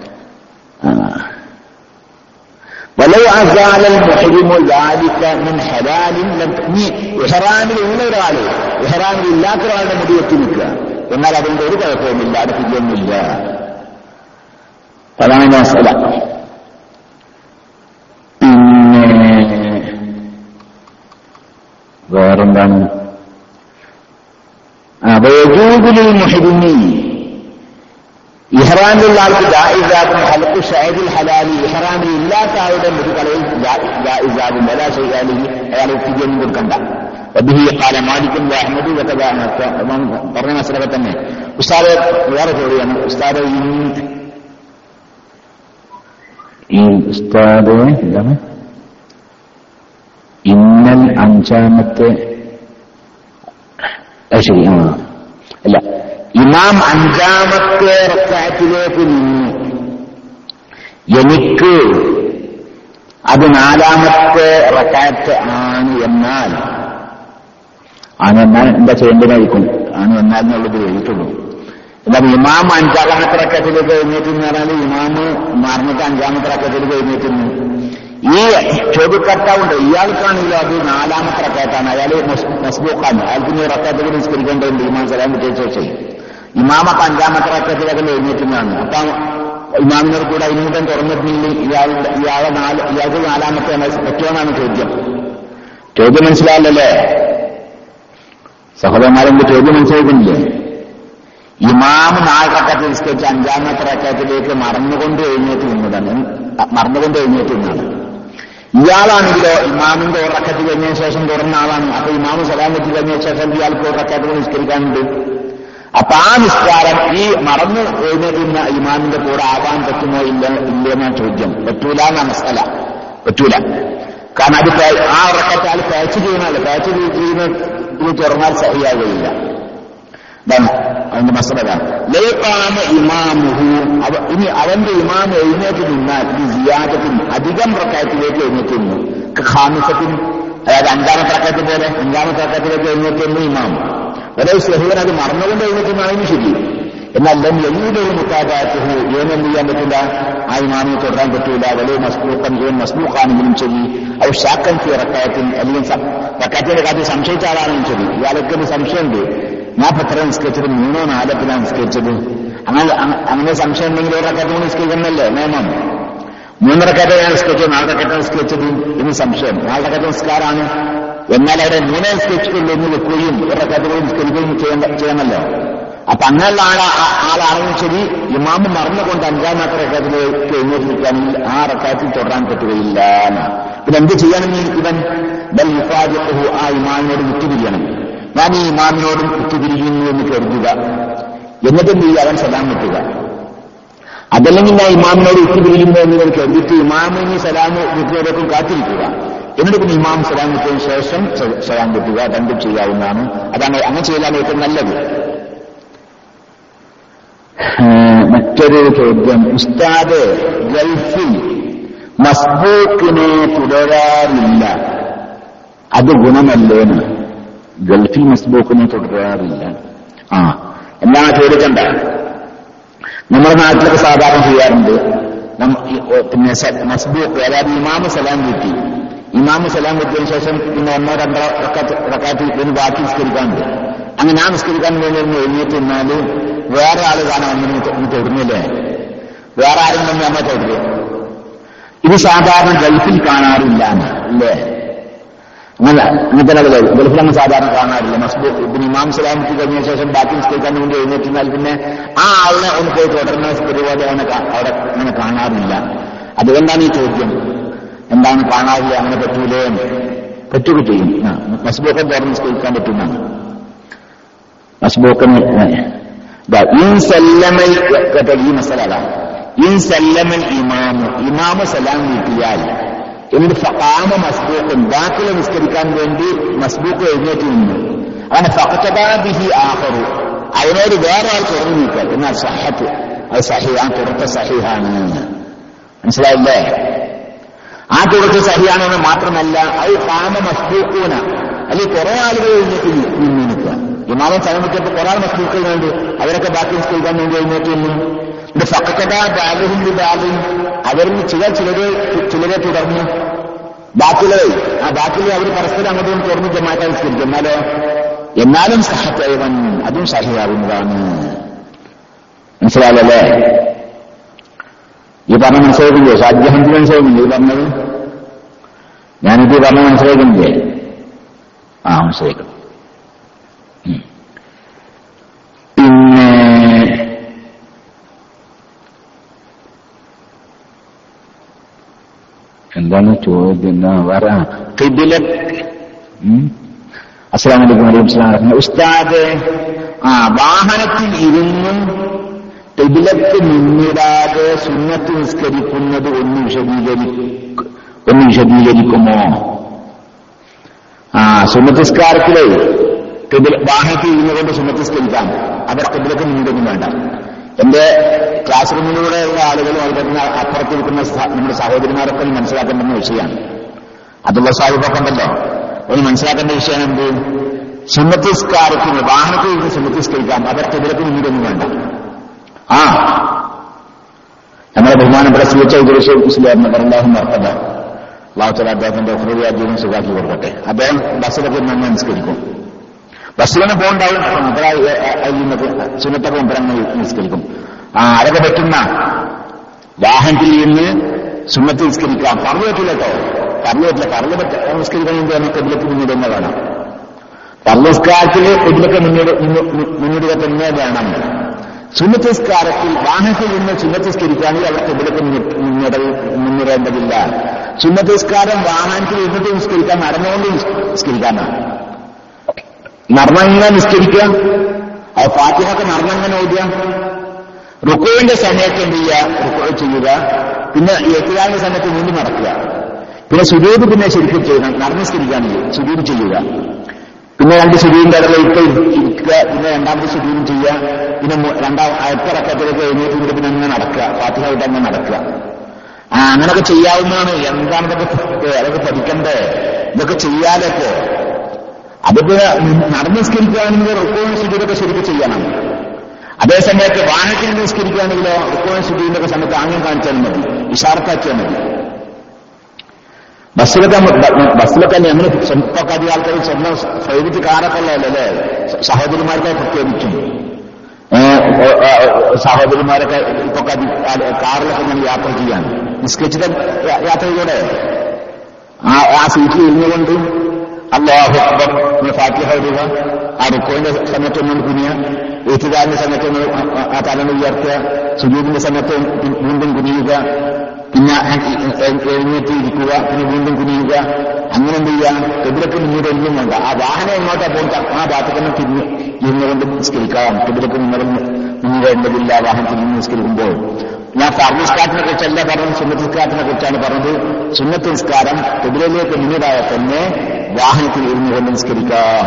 ولو أزال المحرم ذلك من حلال لم നീ ഇഹ്റാമിൽ ഉള്ള ഒരാള് ഇഹ്റാമിൽ ഇല്ലാത്ത ഒരാളുടെ മുടി വെട്ടി നിൽക്കുക എന്നാൽ അതിന്റെ ഒരു കുഴപ്പവുമില്ല അത് ഫിദിയൊന്നുമില്ല അതാണ് മസല പിന്നെ വേറെന്താണ് വയജൂബിലിൽ മുഹരിമി ഇഹ്റാമിലുള്ള ആൾക്ക് ജായിസാബും ഹലക്ക് ഷഹദിൽ ഹലാലി ഇഹ്റാമിൽ ഇല്ലാത്ത ആളുടെ മുതുകളയിൽ ജായിസാബും എല്ലാ ചെയ്യാലി അയാൾ ഫിദിയൊന്നും കൊടുക്കണ്ട വബിഹി ഖാല മാലിക്കും അഹമ്മദ് ഇതൊക്കെ പറഞ്ഞ മസലൊക്കെ തന്നെ ഉസ്താദ് വേറെ ചോദ്യമാണ് ഉസ്താദ് ഈ ഉസ്താദ് എന്താണ് ഇന്നൽ അഞ്ചാമത്തെ അത് ശരി ആ അല്ല ഇമാം അഞ്ചാമത്തെ റക്കാറ്റിലേക്ക് നിന്നു എനിക്ക് അത് നാലാമത്തെ റക്കാറ്റ് ആണ് എന്നാൽ ആണ് എന്നാൽ എന്താ ചെയ്യേണ്ടതായിരിക്കും ആണ് എന്നാൽ എന്നുള്ളത് എഴുതിയിട്ടുള്ളൂ എന്നാൽ ഇമാം അഞ്ചാമത്തെ റക്കത്തിലേക്ക് എഴുന്നേറ്റ് പറഞ്ഞാൽ ഇമാമ് മറന്നിട്ട് അഞ്ചാമത്തെ റക്കത്തിലേക്ക് എഴുന്നേറ്റുന്നു ഈ ചോദ്യക്കർത്താവുണ്ട് ഇയാൾക്കാണെങ്കിലും അത് നാലാമത്തെ റക്കാത്താണ് അയാൾ മസ്ബൂഖാണ് അയാൾക്ക് ഇനി റക്കാത്തിൽ നിസ്കരിക്കേണ്ടതുണ്ട് ഇമാം സലാം കിട്ടിയ ശേഷം ഇമാമൊക്കെ അഞ്ചാമത്തെ റക്കത്തിലൊക്കെ എഴുന്നേറ്റുന്നതാണ് അപ്പൊ ഇമാമിനോട് കൂടെ അതിനുമുട്ടം തുറന്നിട്ടുണ്ടെങ്കിൽ ഇയാളുടെ ഇയാളെ നാല് ഇയാൾക്ക് നാലാമത്തെ പറ്റുമെന്നാണ് ചോദ്യം ചോദ്യം മനസ്സിലാവില്ലല്ലേ സഹോദരന്മാരെന്റെ ചോദ്യം മനസ്സിലാക്കുന്നില്ലേ ഇമാം നാല് റക്കത്തിൽ നിസ്കരിച്ച് അഞ്ചാമത്തെ റക്കത്തിലേക്ക് മറന്നുകൊണ്ട് എഴുന്നേറ്റ് നിന്നതാണ് മറന്നുകൊണ്ട് എഴുന്നേറ്റ് നിന്നാണ് ഇയാളാണെങ്കിലോ ഇമാമിന്റെ ഉറക്കത്ത് കഴിഞ്ഞതിന് ശേഷം തുറന്ന ആളാണ് അപ്പൊ ഇമാമ് സലാം വെച്ച് കഴിഞ്ഞ ശേഷം ഇയാൾക്ക് ഉറക്കത്തിൽ നിസ്കരിക്കാനുണ്ട് അപ്പൊ ആ നിസ്കാരം ഈ മറന്നു എഴുന്നേറ്റുന്ന ഇമാമിന്റെ കൂടെ ആവാൻ പറ്റുമോ ഇല്ല ഇല്ലെന്നാണ് ചോദ്യം പറ്റൂല എന്നാണ് മസല പറ്റൂല കാരണം അത് ആ ഉറക്കത്തെ ആൾ പാച്ച് ചെയ്യണമല്ലോ പാച്ച് ചെയ്യുന്ന ഇത് തുറന്നാൽ സഹിയാകുകയില്ല ഇതാണ് അതിന്റെ മസലതാണ് ലേക്കാണ് ഇമാമുഹു അവ ഇനി അവന്റെ ഇമാം എഴുന്നേറ്റ് നിന്നാൽ ഈ സിയാദത്തിന് അധികം പ്രക്കായത്തിലേക്ക് എഴുന്നേറ്റ് നിന്നു ഖാമിസത്തിന് അതായത് അഞ്ചാമത്തെ റക്കത്ത് പോലെ അഞ്ചാമത്തെ റക്കത്തിലേക്ക് എഴുന്നേറ്റ് നിന്നു ഇമാം ഒരേ സ്ലഹീവൻ അത് മറന്നുകൊണ്ട് എഴുന്നേറ്റുന്നതാണെന്ന് ശരി എന്നാൽ ലം യലീദൊരു മുക്കാതാത്തുഹു ഏനെന്ത് ചെയ്യാൻ പറ്റില്ല ആ ഇമാമിനെ തുടരാൻ പറ്റൂല വലിയ മസ്ബൂഖൻ ഏൻ മസ്ബൂഖാണെങ്കിലും ശരി അത് ഷാക്കൻ ഫി റക്കായത്തിൽ അല്ലെങ്കിൽ റക്കായത്തിന്റെ കാര്യം സംശയിച്ച ആളാണെങ്കിലും ശരി ഇയാൾക്ക് ഒരു സംശയമുണ്ട് ഞാൻ പത്ര നിസ്കരിച്ചത് മൂന്നോ നാലത്തിലാണ് നിസ്കരിച്ചത് അങ്ങനെ അങ്ങനെ സംശയം ഉണ്ടെങ്കിൽ ഒരു റക്കാത്ത് നിസ്കരിക്കുന്നല്ലേ നിയമം മൂന്നരക്കത്തെ ഞാൻ നിസ്കരിച്ചത് നാലരക്കത്തെ നിസ്കരിച്ചത് എന്ന് സംശയം നാലരക്കത്തെ നിസ്കാരാണ് എന്നാൽ അവിടെ മൂന്നേ നിസ്കരിച്ചിട്ടുള്ളൂ എന്ന് വെക്കുകയും ഒരു റക്കാത്ത് കൂടി നിസ്കരിക്കുകയും ചെയ്യണമല്ലോ അപ്പൊ അങ്ങനെയുള്ള ആളാ ആളാണെങ്കിൽ ശരി ഇമാമ് മറന്നുകൊണ്ട് അഞ്ചാമത്തെ റക്കാത്തിലേക്ക് എഴുന്നേറ്റിരിക്കുകയാണെങ്കിൽ ആ റക്കാത്തിൽ തുടരാൻ പറ്റുകയില്ല പിന്നെ എന്ത് ചെയ്യണം ഇവൻ ബൽ മുഫാദിഹു ആ ഇമാമിനോട് വിട്ടുപിരിയണം ഞാൻ ഈ ഇമാമിനോടും വിട്ടുപിരിക്കുന്നു എന്ന് കരുതുക എന്നിട്ടും ഈ അവൻ സലാം വിട്ടുക അതല്ലെങ്കിൽ ഞാൻ ഇമാമിനോട് വിട്ടുപിരിക്കുന്നു എന്ന് ഞാൻ കരുതിയിട്ട് ഇമാമിന് സലാം വിട്ടുവരേക്കും കാത്തിരിക്കുക എന്നിട്ട് പിന്നെ ഇമാം സലാം വിട്ടതിന് ശേഷം സലാം വിട്ടുക രണ്ടും ചെയ്യാവുന്നതാണ് അതാണ് അങ്ങനെ ചെയ്യലാണ് ഏറ്റവും നല്ലത് മറ്റൊരു ചോദ്യം ഉസ്താദ് ഗൾഫിൽ മസ്ബൂക്കിനെ തുടരാറില്ല അത് ഗുണമല്ലേന്ന് ഗൾഫിൽ മസ്ബൂക്കിനെ തുടരാറില്ല ആ എന്നാ ചോദിക്കണ്ട നമ്മുടെ നാട്ടിലൊക്കെ സാധാരണ ചെയ്യാറുണ്ട് പിന്നെ മസ്ബൂക്ക് അതായത് ഇമാമ് സലാം കിട്ടി ഇമാമ് സലാം കിട്ടിയതിനു ശേഷം പിന്നെ ഒന്നോ രണ്ടോ റക്കാത്ത് ഇതിന് ബാക്കി നിസ്കരിക്കാനുണ്ട് അങ്ങനെ ആ നിസ്കരിക്കാൻ വേണ്ടി ഒന്ന് എഴുന്നേറ്റ് നിന്നാല് വേറെ ആള് കാണാൻ ഒന്നിനും തൊടുന്നില്ലേ വേറെ ആരും തന്നെ നമ്മെ തൊടുക ഇത് സാധാരണ ഗൾഫിൽ കാണാറില്ല അല്ലേ അങ്ങനെ അങ്ങനത്തെ ഗൾഫിൽ അങ്ങ് സാധാരണ കാണാറില്ല മസ്ബൂഖ് പിന്നെ ഇമാം സലാമിക്ക് കഴിഞ്ഞ ശേഷം ബാക്കി നിസ്കരിക്കാൻ വേണ്ടി എഴുന്നേറ്റിരുന്നാൽ പിന്നെ ആ ആളിനെ ഒന്ന് പോയി തുടർന്ന പരിപാടി അവനെ അവിടെ അങ്ങനെ കാണാറില്ല അതുകൊണ്ടാണ് ഈ ചോദ്യം എന്താണ് കാണാറില്ല അങ്ങനെ പറ്റൂലേ പറ്റുക ചെയ്യും മസ്ബൂഖൻ തുറന്ന് നിസ്കരിക്കാൻ പറ്റുന്നതാണ് മസ്ബൂഖൻ ഇൻ സല്ലമൽ ഈ മസല അതാണ് ഇൻ സല്ലമൽ ഇമാമു ഇമാമ് സലാം വീട്ടിയാൽ എന്നിട്ട് ഫാമ മസ്ബൂഖൻ ബാക്കിലെ നിസ്കരിക്കാൻ വേണ്ടി മസ്ബൂഖ് എഴുന്നേറ്റ് നിന്നു അങ്ങനെ ഫഖത്തബാബിഹി ആഹറു അതിനോട് വേറെ ആൾ തുറന്നു നീക്കുക എന്നാൽ സഹത്ത് അത് സഹി ആ തുറത്ത സഹിഹാണ് മനസ്സിലായില്ലേ ആ തുറത്ത് സഹിയാണെന്ന് മാത്രമല്ല അത് കാമ മസ്ബൂക്കൂന അല്ലെങ്കിൽ കുറെ ആളുകൾ എഴുന്നേറ്റ് നിന്ന് നിൽക്കുക ഇമാമം സമയത്തപ്പോൾ കുറെ ആൾ മസ്ബൂക്കൾ വേണ്ടി അവരൊക്കെ ബാക്കി നിസ്കരിക്കാൻ വേണ്ടി എഴുന്നേറ്റ് നിന്നു ഇത് ഫക്കത ബാലുഹിന്റെ ബാലും അവരിൽ ചില ചിലരെ ചിലരെ തുടർന്നു ബാക്കിയുള്ളവർ ആ ബാക്കിയുള്ള അവർ പരസ്പരം അങ്ങോട്ടും തുറന്ന് ജമാക്കാൻ നിസ്കരിക്കും എന്നാലോ എന്നാലും സഹത്തൈവൻ അതും സഹിയാവുന്നതാണ് മനസ്സിലാവല്ലേ ഈ പറഞ്ഞ മനസ്സിലാക്കില്ലേ ഷാജഹാന്തി മനസ്സിലാക്കില്ലേ ഈ പറഞ്ഞത് ഞാനിത് പറഞ്ഞ മനസ്സിലാക്കുന്നില്ലേ ആ മനസ്സിലാക്കണം ഉം. പിന്നെ എന്താണ് ചോദ്യം എന്താ വേറെ കിബില അസ്സാം വലൈക്കും വലൈക്കും സ്ലാം ഉസ്താദ് ആ വാഹനത്തിൽ ഇരുന്നും കിബിലക്ക് മുന്നിടാതെ സുന്നത്ത് നിസ്കരിക്കുന്നത് ഒന്ന് വിശദീകരി ഒന്ന് വിശദീകരിക്കുമോ ആ സുന്നത്തിസ്കാരത്തിലെ കിബില വാഹനത്തിൽ ഇരുന്നുകൊണ്ട് സുന്നത്തിസ്കരിക്കാം അവർ കിബിലക്ക് മുന്നിടൊന്നും വേണ്ട എന്റെ ക്ലാസ് റൂമിലൂടെയുള്ള ആളുകളും അതുപോലെ തന്നെ അപ്പുറത്തിരിക്കുന്ന സഹ- നമ്മുടെ സഹോദരിമാരൊക്കെ ഒന്ന് മനസ്സിലാക്കേണ്ടുന്ന വിഷയമാണ് അതുള്ള സാഹിബൊക്കെ ഉണ്ടല്ലോ ഒന്ന് മനസ്സിലാക്കേണ്ട വിഷയം എന്ത് സുന്നത്തിസ്കാരത്തിന് വാഹനത്തിൽ ഇരുന്ന് സുന്നത്തിസ്കരിക്കാം അവർ കിബിലക്ക് മുന്നിടൊന്നും വേണ്ട ആ നമ്മുടെ ബഹുമാനപ്പെട്ട സി എച്ച് ഐ ഇസ്ലാം അള്ളാഹു മർത്തത അള്ളാഹുത്തല അദ്ദേഹത്തിന്റെ ഹൃദയാജീവനം സുഖാക്കി കൊടുക്കട്ടെ അദ്ദേഹം ബസ്സിലൊക്കെ നന്നെ നിസ്കരിക്കും ബസ്സിലൊന്നും പോകണ്ടാവും സുന്നത്തൊക്കെ മുമ്പരങ്ങൾ നിസ്കരിക്കും ആ അതൊക്കെ പറ്റുന്ന വാഹനത്തിൽ ഇരുന്ന് സുന്നത്ത് നിസ്കരിക്കാം പറഞ്ഞു പറ്റില്ല കേട്ടോ പറഞ്ഞു പറ്റില്ല പറഞ്ഞു പറ്റ നിസ്കരിക്കണമെങ്കിൽ നമുക്ക് ഇതിലേക്ക് മുന്നിട്ട് തന്നെ വേണം പർവസ്കാരത്തിൽ ഇതിലൊക്കെ മുന്നിട് മുന്നിടുക തന്നെ വേണം സുന്നത്തിസ്കാരത്തിൽ വാഹനത്തിൽ നിന്ന് സുന്നത്തിസ്കരിക്കുകയാണെങ്കിൽ അവർക്ക് ഇതിലൊക്കെ മുന്നിട മുന്നിടേണ്ടതില്ല സുന്നത്തിസ്കാരം വാഹനത്തിൽ ഇരുന്നിട്ട് നിസ്കരിക്കാൻ നടന്നുകൊണ്ട് നിസ്കരിക്കാനാണ് നടന്നങ്ങനെ നിസ്കരിക്കുക അത് ഫാത്തിഹൊക്കെ നടന്നങ്ങനെ ഓടുക റുക്കോവിന്റെ സമയത്ത് എന്ത് ചെയ്യുക റുക്കോ ചെയ്യുക പിന്നെ എത്തിയാലിന്റെ സമയത്ത് വീണ്ടും നടക്കുക പിന്നെ സുജൂത് പിന്നെ ശരിക്കും ചെയ്യണം നടന്നിസ്കരിക്കുകയാണെങ്കിൽ സുജൂത് ചെയ്യുക പിന്നെ രണ്ട് സുജീവിന്റെ ഇടയിൽ ഇട്ട് ഇരിക്കുക പിന്നെ രണ്ടാമത്തെ സുജീവും ചെയ്യുക പിന്നെ മൂ- രണ്ടാം അയപ്പിറക്കത്തിലേക്ക് എഴുന്നേറ്റ് പിന്നെ അങ്ങനെ നടക്കുക ഫാത്തിഹായിട്ട് അങ്ങനെ നടക്കുക ആ അങ്ങനൊക്കെ ചെയ്യാവുന്നതാണ് എന്താണ് ഇതൊക്കെ അതൊക്കെ പഠിക്കണ്ടേ ഇതൊക്കെ ചെയ്യാലൊക്കെ അതിപ്പോ നടന്ന് നിസ്കരിക്കുകയാണെങ്കിൽ റുക്കോയും സുജീതൊക്കെ ശരിക്കും ചെയ്യണം അതേസമയത്ത് വാഹനത്തിൽ നിസ്കരിക്കുകയാണെങ്കിലോ റുക്കോയും സുജീവിന്റെ ഒക്കെ സമയത്ത് ആംഗ്യം കാണിച്ചാൽ മതി ഇഷാർത്താക്കിയാൽ മതി ബസ്സിലൊക്കെ നമ്മ- ബ- ബസ്സിലൊക്കെ ഞങ്ങൾ ഇപ്പൊക്കെ അധികം ആൾക്കാർ ചെന്ന പ്രൈവറ്റ് കാറൊക്കെ ഉള്ളതല്ലേ സഹോദരിമാർക്ക് പ്രത്യേകിച്ചും ഏ, ഓ, ആ, സഹോദരിമാരൊക്കെ ഇപ്പൊ കാറിലൊക്കെ ഞാൻ യാത്ര ചെയ്യാൻ നിസ്കരിച്ചിട്ട് യാ- യാത്ര ചെയ്തോടെ ആ ആ സീറ്റിൽ ഇരുന്നുകൊണ്ട് അള്ളാഹു അക്ബർ എന്ന് ഫാത്തിഹ ഇടുക ആ റുക്കോന്റെ സമയത്ത് ഒന്നും കുനിയ ഏറ്റുകാരന്റെ സമയത്ത് ഒന്ന് ആ- ആ- ആ തലങ്ങൾ ഉയർത്തുക സുജൂദിന്റെ സമയത്ത് വീണ്ടും കുനിയുക പിന്നെ എഴുന്നേറ്റ് ഇരിക്കുക പിന്നെ വീണ്ടും കുനിയുക അങ്ങനെ എന്ത് ചെയ്യുക കെബിലക്ക് മുന്നിൽ ഒന്നും വേണ്ട ആ വാഹനം എങ്ങോട്ടാ പോകുന്ന ആ ഭാഗത്ത് തന്നെ തിരിഞ്ഞ് ഇരുന്നുകൊണ്ട് നിസ്കരിക്കാം കെബിലക്ക് മുന്നിൽ മുന്നിടേണ്ടതില്ല വാഹനത്തിൽ നിന്ന് നിസ്കരിക്കുമ്പോൾ ഞാൻ ഫർമിസ്കാരത്തിനെ കുറിച്ചല്ല പറഞ്ഞത് സുന്നത്തിസ്കാരത്തിനെ കുറിച്ചാണ് പറഞ്ഞത് സുന്നത്ത് നിസ്കാരം കെബിലയിലേക്ക് മുന്നിടായ തന്നെ വാഹനത്തിൽ ഇരുന്നുകൊണ്ട് നിസ്കരിക്കാം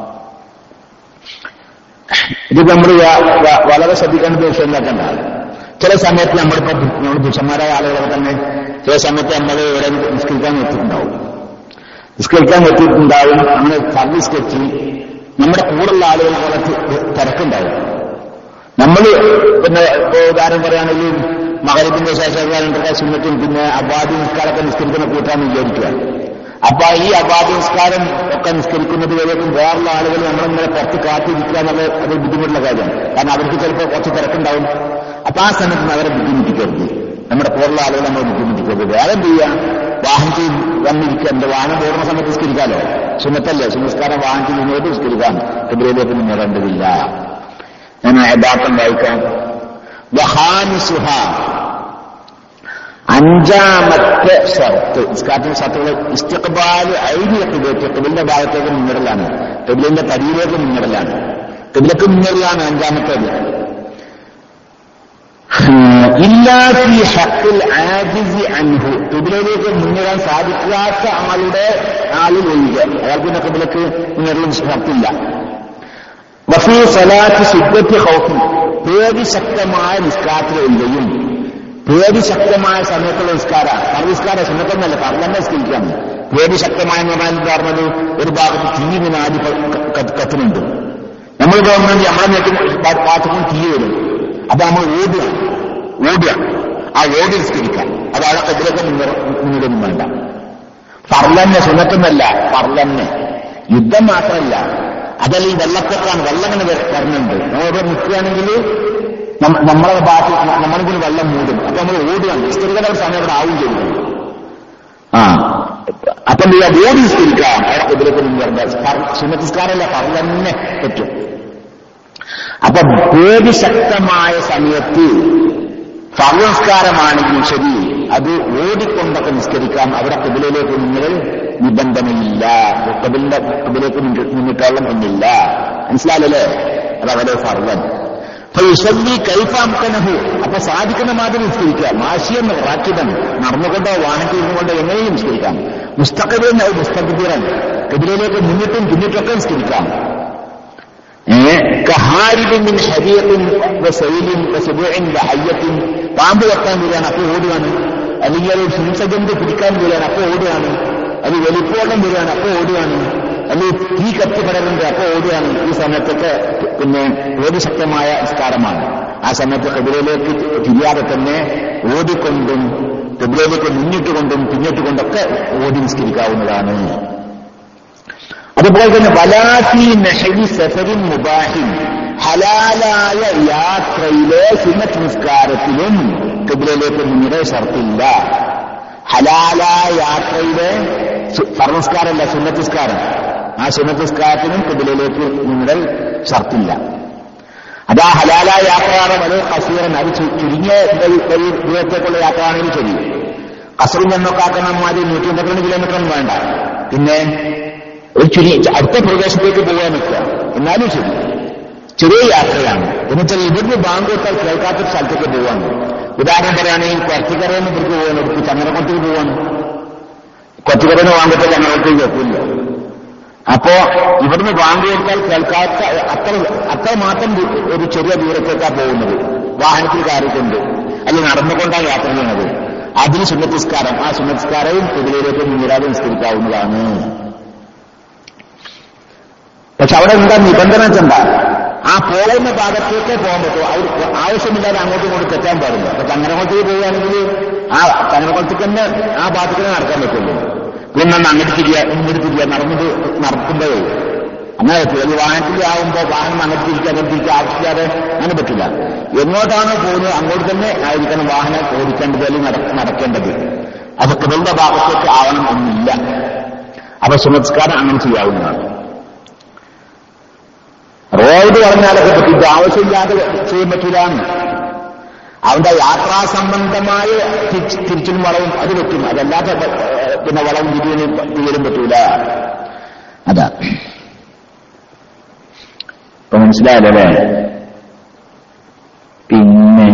ഇത് നമ്മൾ വളരെ ശ്രദ്ധിക്കേണ്ട വിഷയം എന്താക്കണ്ട ചില സമയത്ത് നമ്മളിപ്പോ നമ്മൾ പുരുഷന്മാരായ ആളുകളൊക്കെ തന്നെ ചില സമയത്ത് നമ്മൾ ഇവിടെ നിസ്കരിക്കാൻ എത്തിയിട്ടുണ്ടാവും നിസ്കരിക്കാൻ എത്തിയിട്ടുണ്ടാവും അങ്ങനെ സർവീസ് നമ്മുടെ കൂടെയുള്ള ആളുകൾ പോലെ തിരക്കുണ്ടാവും നമ്മൾ പിന്നെ ഇപ്പൊ ഉദാഹരണം പറയുകയാണെങ്കിൽ മകരത്തിന്റെ ശേഷം സുന്നത്തും പിന്നെ അബാദി നിസ്കാരമൊക്കെ നിസ്കരിക്കുന്ന കൂട്ടാന്ന് വിചാരിക്കുക അപ്പൊ ഈ അബാദി നിസ്കാരം ഒക്കെ നിസ്കരിക്കുന്നത് വരേക്കും വേറുള്ള ആളുകൾ നമ്മളിങ്ങനെ പുറത്ത് കാത്തിരിക്കുക എന്നുള്ളത് അത് ബുദ്ധിമുട്ടുള്ള കാര്യമാണ് കാരണം അവർക്ക് ചിലപ്പോൾ കുറച്ച് തിരക്കുണ്ടാവും അപ്പൊ ആ സമയത്ത് അവരെ ബുദ്ധിമുട്ടിക്കരുത് നമ്മുടെ പോലുള്ള ആളുകൾ നമ്മൾ ബുദ്ധിമുട്ടിക്കരുത് വേറെ എന്ത് ചെയ്യുക വാഹനത്തിൽ വന്നിരിക്കുക എന്റെ വാഹനം പോകുന്ന സമയത്ത് നിസ്കരിക്കാലോ സുന്നത്തല്ലേ സുനസ്കാരം വാഹനത്തിൽ മുന്നോട്ട് നിസ്കരിക്കാം എബ്രയിലേക്ക് മുന്നേറേണ്ടതില്ല ഞാൻ യഥാർത്ഥം വായിക്കാം വഹാനിസുഹ അഞ്ചാമത്തെ ഷർത്ത് നിസ്കാരത്തിന്റെ ഷർത്തുകൾ ഇസ്തിഖബാൽ ഐഡിയ ടെബിലിന്റെ ഭാഗത്തേക്ക് മുന്നിടലാണ് ടെബിലിന്റെ പരിയിലേക്ക് മുന്നിടലാണ് ടെബിലേക്ക് മുന്നിടലാണ് അഞ്ചാമത്തേത് ഇല്ലാത്തി ഹക്കിൽ ആജിസി അൻഹു ടെബിലേക്ക് മുന്നിടാൻ സാധിക്കാത്ത ആളുടെ ആളിൽ ഒഴികെ അയാൾക്ക് പിന്നെ ടെബിലേക്ക് മുന്നിടലും ഷർത്തില്ല വഫീ സലാത്ത് ശുദ്ധത്തി ഹൗഫും പേടി ശക്തമായ നിസ്കാരത്തിലെയും പേടി ശക്തമായ സമയത്തുള്ള നിസ്കാര സർവിസ്കാര സുന്നത്തൊന്നല്ല പറഞ്ഞ നിസ്കരിക്കാൻ പേടി ശക്തമായ എന്ന് പറഞ്ഞാൽ എന്താ പറഞ്ഞത് ഒരു ഭാഗത്ത് തീ ഇങ്ങനെ ആദ്യം കത്തുന്നുണ്ട് നമ്മൾ ഗവൺമെന്റ് നമ്മളെ നേക്കും ഭാഗത്തും തീ വരും അപ്പൊ നമ്മൾ ഓടുക ഓടുക ആ ഓടി നിസ്കരിക്കാം അത് അവിടെ കതിരൊക്കെ മുന്നിലൊന്നും വേണ്ട പറലന്നെ സുന്നത്തൊന്നല്ല പറലന്നെ യുദ്ധം മാത്രമല്ല അതല്ല ഈ വെള്ളപ്പൊക്കാണ് വെള്ളം ഇങ്ങനെ വരുന്നുണ്ട് നമ്മളിവിടെ നിൽക്കുകയാണെങ്കിൽ നമ്മളെ ഭാഗത്ത് നമ്മളെ കൂടി വെള്ളം മൂടും അപ്പൊ നമ്മൾ ഓടുകയാണ് നിസ്കരിക്കേണ്ട ഒരു സമയം അവിടെ ആവും ചെയ്തു ആ അപ്പൊ എന്ത് ചെയ്യാം ഓടി നിസ്കരിക്കാം അവിടെ കുതിരക്ക് സുന്നത്തിസ്കാരമല്ല പറലന്നെ പറ്റും അപ്പൊ പേടി ശക്തമായ സമയത്ത് ഫർവസ്കാരമാണെങ്കിലും ശരി അത് ഓടിക്കൊണ്ടൊക്കെ നിസ്കരിക്കാം അവിടെ കബിലയിലേക്ക് നിങ്ങൾ നിബന്ധനയില്ല കബിലിന്റെ കബിലേക്ക് മുന്നിട്ടോളം ഒന്നില്ല മനസ്സിലാലല്ലേ അത് അവരെ ഫർവൻ ഫൈസല്ലി കൈഫാംക്കനഹു അപ്പൊ സാധിക്കുന്ന മാതിരി നിസ്കരിക്കുക മാഷിയെന്ന് റാക്കിതൻ നടന്നുകൊണ്ടോ വാഹനത്തിൽ ഇരുന്നുകൊണ്ടോ എങ്ങനെയും നിസ്കരിക്കാം മുസ്തഖബിൻ മുസ്തഖബിറൻ കബിലയിലേക്ക് മുന്നിട്ടും പിന്നിട്ടൊക്കെ നിസ്കരിക്കാം കഹാരിബിൻ ഹരിയത്തിൻ സൈലിൻ സുബുഇൻ ഹയ്യത്തിൻ പാമ്പ് വെക്കാൻ വരികയാണ് അപ്പോൾ ഓടുകയാണ് അല്ലെങ്കിൽ ഒരു ഹിംസജന്തു പിടിക്കാൻ വരികയാണ് അപ്പോൾ ഓടുകയാണ് അത് വലിപ്പോളം വരികയാണ് അപ്പോൾ ഓടുകയാണ് അല്ലെങ്കിൽ തീ കത്തിപ്പടരുന്നുണ്ട് അപ്പോൾ ഓടുകയാണ് ഈ സമയത്തൊക്കെ പിന്നെ ഏത് ശക്തമായ നിസ്കാരമാണ് ആ സമയത്ത് കബിലയിലേക്ക് തിരിയാതെ തന്നെ ഓടിക്കൊണ്ടും കബിലയിലേക്ക് മുന്നിട്ടുകൊണ്ടും പിന്നിട്ടുകൊണ്ടൊക്കെ ഓടി നിസ്കരിക്കാവുന്നതാണ് അതുപോലെ തന്നെ വലാത്തി നഹരി സഫരിൻ മുബാഹിൻ ഹലാലായ യാത്രയിലെ സുന്നത്ത് നിസ്കാരത്തിലും കിബിലയിലേക്ക് മുന്നിടെ ഷർത്തില്ല ഹലാലായ യാത്രയിലെ സർവസ്കാരമല്ല സുന്നത്തിസ്കാരം ആ സുന്നത്തിസ്കാരത്തിനും കിബിലയിലേക്ക് മുന്നിടൽ ഷർത്തില്ല അതാ ഹലാലായ യാത്രയാണ് വളരെ കസീറൻ അത് ചുരുങ്ങിയ ദൂരത്തേക്കുള്ള യാത്രയാണെങ്കിൽ ശരി കസറിൽ നിന്നൊക്കെ ആക്കണം മാതിരി നൂറ്റി അമ്പത്തിരണ്ട് കിലോമീറ്റർ ഒന്നും വേണ്ട പിന്നെ ഒരു ചുരി അടുത്ത പ്രദേശത്തേക്ക് പോകാൻ നിൽക്കുക എന്നാലും ശരി ചെറിയ യാത്രയാണ് എന്നുവെച്ചാൽ ഇവിടുന്ന് ബാങ്ക് കൊടുത്താൽ കേൾക്കാത്ത സ്ഥലത്തേക്ക് പോവാണ് ഉദാഹരണം പറയുകയാണെങ്കിൽ കൊറച്ചുകരന്ന് ഇവർക്ക് പോകാൻ എടുത്ത് ചങ്ങനക്കുളത്തേക്ക് പോവാണ് കൊച്ചുകരന്ന് വാങ്ങിട്ട് ചങ്ങനക്കുളത്തേക്ക് വെക്കില്ല അപ്പോ ഇവിടുന്ന് ബാങ്ക് കൊടുത്താൽ കേൾക്കാത്ത അത്ര അത്ര മാത്രം ഒരു ചെറിയ ദൂരത്തേക്കാണ് പോകുന്നത് വാഹനത്തിൽ കയറിക്കൊണ്ട് അല്ലെങ്കിൽ നടന്നുകൊണ്ടാണ് യാത്ര ചെയ്യുന്നത് അതിന് സുന്നത്തിസ്കാരം ആ സുന്നത്തിസ്കാരവും ഇതിലേക്ക് മുന്നിടാതെ നിസ്കരിക്കാവുന്നതാണ് പക്ഷെ അവിടെ എന്താ നിബന്ധന വെച്ചെന്താ ആ പോകുന്ന ഭാഗത്തേക്ക് പോകാൻ പറ്റും അവർ ആവശ്യമില്ലാതെ അങ്ങോട്ടും ഇങ്ങോട്ടും തെറ്റാൻ പാടില്ല അപ്പൊ ചങ്ങനകുളത്തേക്ക് പോവുകയാണെങ്കിൽ ആ ചങ്ങനകുളത്തേക്ക് തന്നെ ആ ഭാഗത്തേക്ക് തന്നെ നടക്കാൻ പറ്റുള്ളൂ പിന്നെ അങ്ങോട്ട് തിരിയ ഇങ്ങോട്ട് തിരിയ നടന്നത് നടക്കുമ്പോഴേ അങ്ങനെ പറ്റില്ല ഒരു വാഹനത്തിൽ ആവുമ്പോൾ വാഹനം അങ്ങോട്ട് തിരിക്കുക അങ്ങോട്ട് തിരിക്കുക ആവശ്യമില്ലാതെ അങ്ങനെ പറ്റില്ല എങ്ങോട്ടാണോ പോകുന്നത് അങ്ങോട്ട് തന്നെ ആയിരിക്കണം വാഹനം ഓടിക്കേണ്ടത് അല്ലെങ്കിൽ നടക്കേണ്ടത് അത് കിടന്ന ഭാഗത്തേക്ക് ആവണം എന്നില്ല അപ്പൊ സുമസ്കാരം അങ്ങനെ ചെയ്യാവുന്നതാണ് റോഡ് പറഞ്ഞാലൊക്കെ പറ്റും ഇത് ആവശ്യമില്ലാതെ ചെയ്യാൻ പറ്റൂലാണ് അവന്റെ യാത്രാ സംബന്ധമായ തിരിച്ചിലും വളവും അത് പറ്റും അതല്ലാത്ത പിന്നെ വളവും തിരിയലും തിരിയലും പറ്റൂല അതാ ഇപ്പൊ മനസ്സിലായല്ലേ പിന്നെ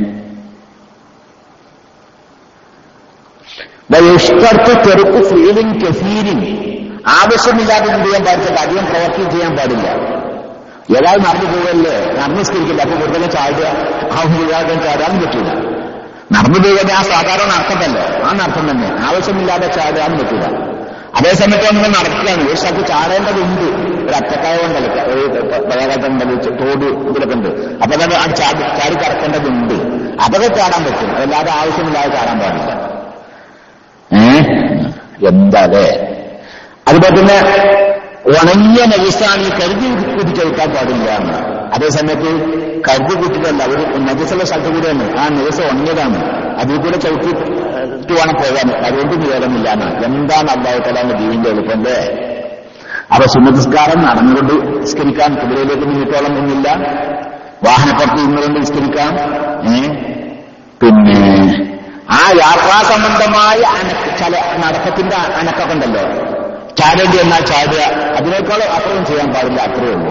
വയുഷ്കർക്ക് ചെറുക്ക് ഫീലിംഗ് കസീരിൻ ആവശ്യമില്ലാതെ എന്ത് ചെയ്യാൻ പാടില്ല അധികം പ്രവർത്തി ചെയ്യാൻ പാടില്ല ഏതായാലും നടന്നു പോകല്ലേ നടന്നു സ്കരിക്കില്ല അപ്പൊ കൂടുതൽ ചാടുക ആ ഒഴിവാക്കാൻ ചാടാൻ പറ്റൂല നടന്നു പോകുക ആ സാധാരണ അർത്ഥമല്ലേ ആ അർത്ഥം തന്നെ ആവശ്യമില്ലാതെ ചാടാൻ പറ്റൂല അതേസമയത്ത് നമ്മൾ നടക്കുകയാണ് ഒരു സ്ഥലത്ത് ചാടേണ്ടതുണ്ട് ഒരു അറ്റക്കായ കൊണ്ടല്ല ഒരു പഴയകാലത്തുണ്ടല്ലോ തോട് ഇതിലൊക്കെ ഉണ്ട് അപ്പൊ അത് ആ ചാടി ചാടി കറക്കേണ്ടതുണ്ട് അതൊക്കെ ചാടാൻ പറ്റും അതല്ലാതെ ആവശ്യമില്ലാതെ ചാടാൻ പാടില്ല ഏ എന്താ അതെ അതുപോലെ തന്നെ ഉണങ്ങിയ നജസാണ് ഈ കരുതി കൂട്ടി ചവിട്ടാൻ പാടില്ല എന്ന് അതേസമയത്ത് കരുതി കൂട്ടിട്ടല്ല ഒരു നജസുള്ള സ്ഥലത്ത് കൂടെയാണ് ആ നജസ് ഉണങ്ങിയതാണ് അതിൽ കൂടെ ചവിട്ടിട്ട് വേണം പോകാൻ അതുകൊണ്ട് നിരോധമില്ല എന്ന് എന്താണ് അള്ളാഹുത്തലാന്റെ ദീവിന്റെ എളുപ്പന്റെ അപ്പൊ സുന്നതിസ്കാരം നടന്നുകൊണ്ട് നിസ്കരിക്കാം കുതിരയിലേക്ക് മുന്നിട്ടോളം ഒന്നില്ല വാഹനപ്പുറത്ത് നിന്നുകൊണ്ട് നിസ്കരിക്കാം ഏ പിന്നെ ആ യാത്രാ സംബന്ധമായ അനക്ക് ചില നടക്കത്തിന്റെ അനക്കൊക്കെ ഉണ്ടല്ലോ ചാടേണ്ടി എന്നാൽ ചാടുക അതിനേക്കാൾ അത്രയും ചെയ്യാൻ പാടില്ല അത്രയേ ഉള്ളൂ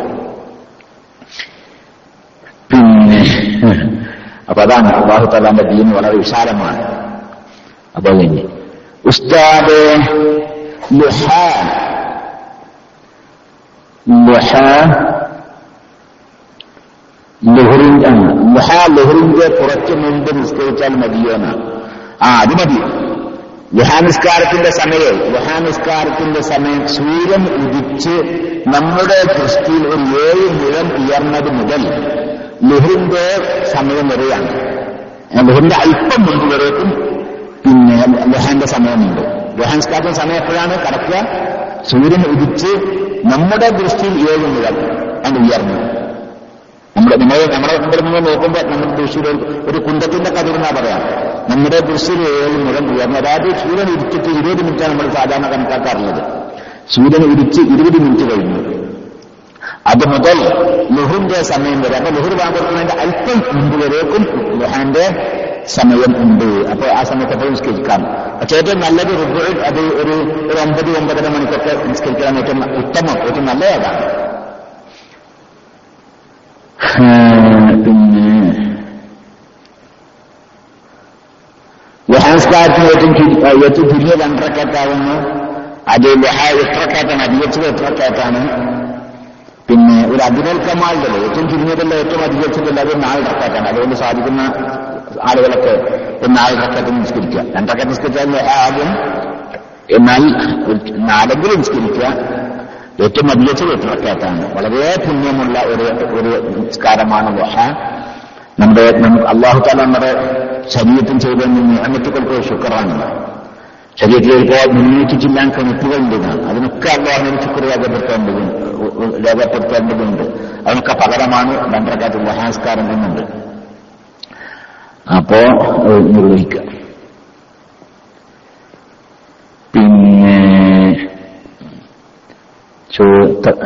പിന്നെ അപ്പൊ അതാണ് അള്ളാഹു തലാന്റെ ദീൻ വളരെ വിശാലമാണ് അപ്പൊ കഴിഞ്ഞ് ഉസ്താദ് ലുഹ ലുഹ ലുഹറിന്റെ മുഹ ലുഹറിന്റെ കുറച്ച് മുമ്പ് നിസ്കരിച്ചാൽ മതിയോന്നാണ് ആ അത് മതി ലുഹാനിസ്കാരത്തിന്റെ സമയം ലുഹാനിസ്കാരത്തിന്റെ സമയം സൂര്യൻ ഉദിച്ച് നമ്മുടെ ദൃഷ്ടിയിൽ ഒരു ഏഴ് മുഴം ഉയർന്നത് മുതൽ ലുഹറിന്റെ സമയം വരെയാണ് ലുഹറിന്റെ അല്പം മുമ്പ് വരേക്കും പിന്നെ ലുഹാന്റെ സമയമുണ്ട് ലുഹാൻസ്കാരത്തിന്റെ സമയം എപ്പോഴാണ് കടക്കുക സൂര്യൻ ഉദിച്ച് നമ്മുടെ ദൃഷ്ടിയിൽ ഏഴ് മുഴം അത് ഉയർന്നു നമ്മുടെ നമ്മൾ നമ്മുടെ ഇവിടെ നിന്ന് നോക്കുമ്പോൾ നമ്മുടെ ദൃഷ്ടിയിൽ ഒരു- ഒരു കുന്തത്തിന്റെ കതിർന്നാ പറയാം നമ്മുടെ ദൃഷ്ടിയിൽ ഏഴ് മുഴം ഉയർന്നു അതായത് സൂര്യൻ ഉദിച്ചിട്ട് ഇരുപത് മിനിറ്റാണ് നമ്മൾ സാധാരണ കണക്കാക്കാറുള്ളത് സൂര്യൻ ഉദിച്ച് ഇരുപത് മിനിറ്റ് കഴിഞ്ഞു അത് മുതൽ ലുഹുന്റെ സമയം വരെ അപ്പൊ ലുഹുർ വാങ്ങുന്നതിന്റെ അല്പം മുമ്പ് വരേക്കും ലുഹാന്റെ സമയം ഉണ്ട് അപ്പൊ ആ സമയത്ത് എപ്പോഴും നിസ്കരിക്കാം പക്ഷെ ഏറ്റവും നല്ലത് റുബുൽ അത് ഒരു ഒരു ഒമ്പത് ഒമ്പതര മണിക്കൊക്കെ നിസ്കരിക്കാൻ ഏറ്റവും ഉത്തമം ഏറ്റവും നല്ലതാണ് പിന്നെ ലഹാൻസ്കാരത്തിന് ഏറ്റവും ചുരു- ആ, ഏറ്റവും ചുരുങ്ങിയ രണ്ടരക്കറ്റാവുന്നു അത് ലഹ എത്രക്കാറ്റാണ് അധികച്ചത് എത്രക്കാറ്റാണ് പിന്നെ ഒരു അധികൽ കമാളുടെ ഏറ്റവും ചുരുങ്ങിയതല്ല ഏറ്റവും അധികച്ചതല്ല അത് നാല് റക്കാറ്റാണ് അതുകൊണ്ട് സാധിക്കുന്ന ആളുകളൊക്കെ ഒരു നാല് റക്കാറ്റ് നിസ്കരിക്കുക രണ്ടരക്കാറ്റ് നിസ്കരിച്ചാൽ ലഹ ആകും എന്നാൽ ഒരു നാലെങ്കിലും നിസ്കരിക്കുക ഏറ്റവും അധികച്ചത് എട്ട് റക്കാറ്റാണ് വളരെ പുണ്യമുള്ള ഒരു ഒരു നിസ്കാരമാണ് ലഹ നമ്മുടെ നമുക്ക് അള്ളാഹു താല നമ്മുടെ ശരീരത്തിൽ ചെയ്ത നിയമത്തുകൾക്ക് ശുക്രാണ് ശരീരത്തിൽ ഒരുപാട് മുന്നൂറ്റി ചില്ലാൻ കണക്കുകളുണ്ടെന്നാണ് അതിനൊക്കെ അള്ളാഹിന് ശുക്ർ രേഖപ്പെടുത്തേണ്ടതുണ്ട് രേഖപ്പെടുത്തേണ്ടതുണ്ട് അതിനൊക്കെ പകരമാണ് രണ്ടരക്കാറ്റ് ലഹാസ്കാരം എന്നുണ്ട് അപ്പോ ഏഹ്, നിർവഹിക്കുക പിന്നെ ചോ ത-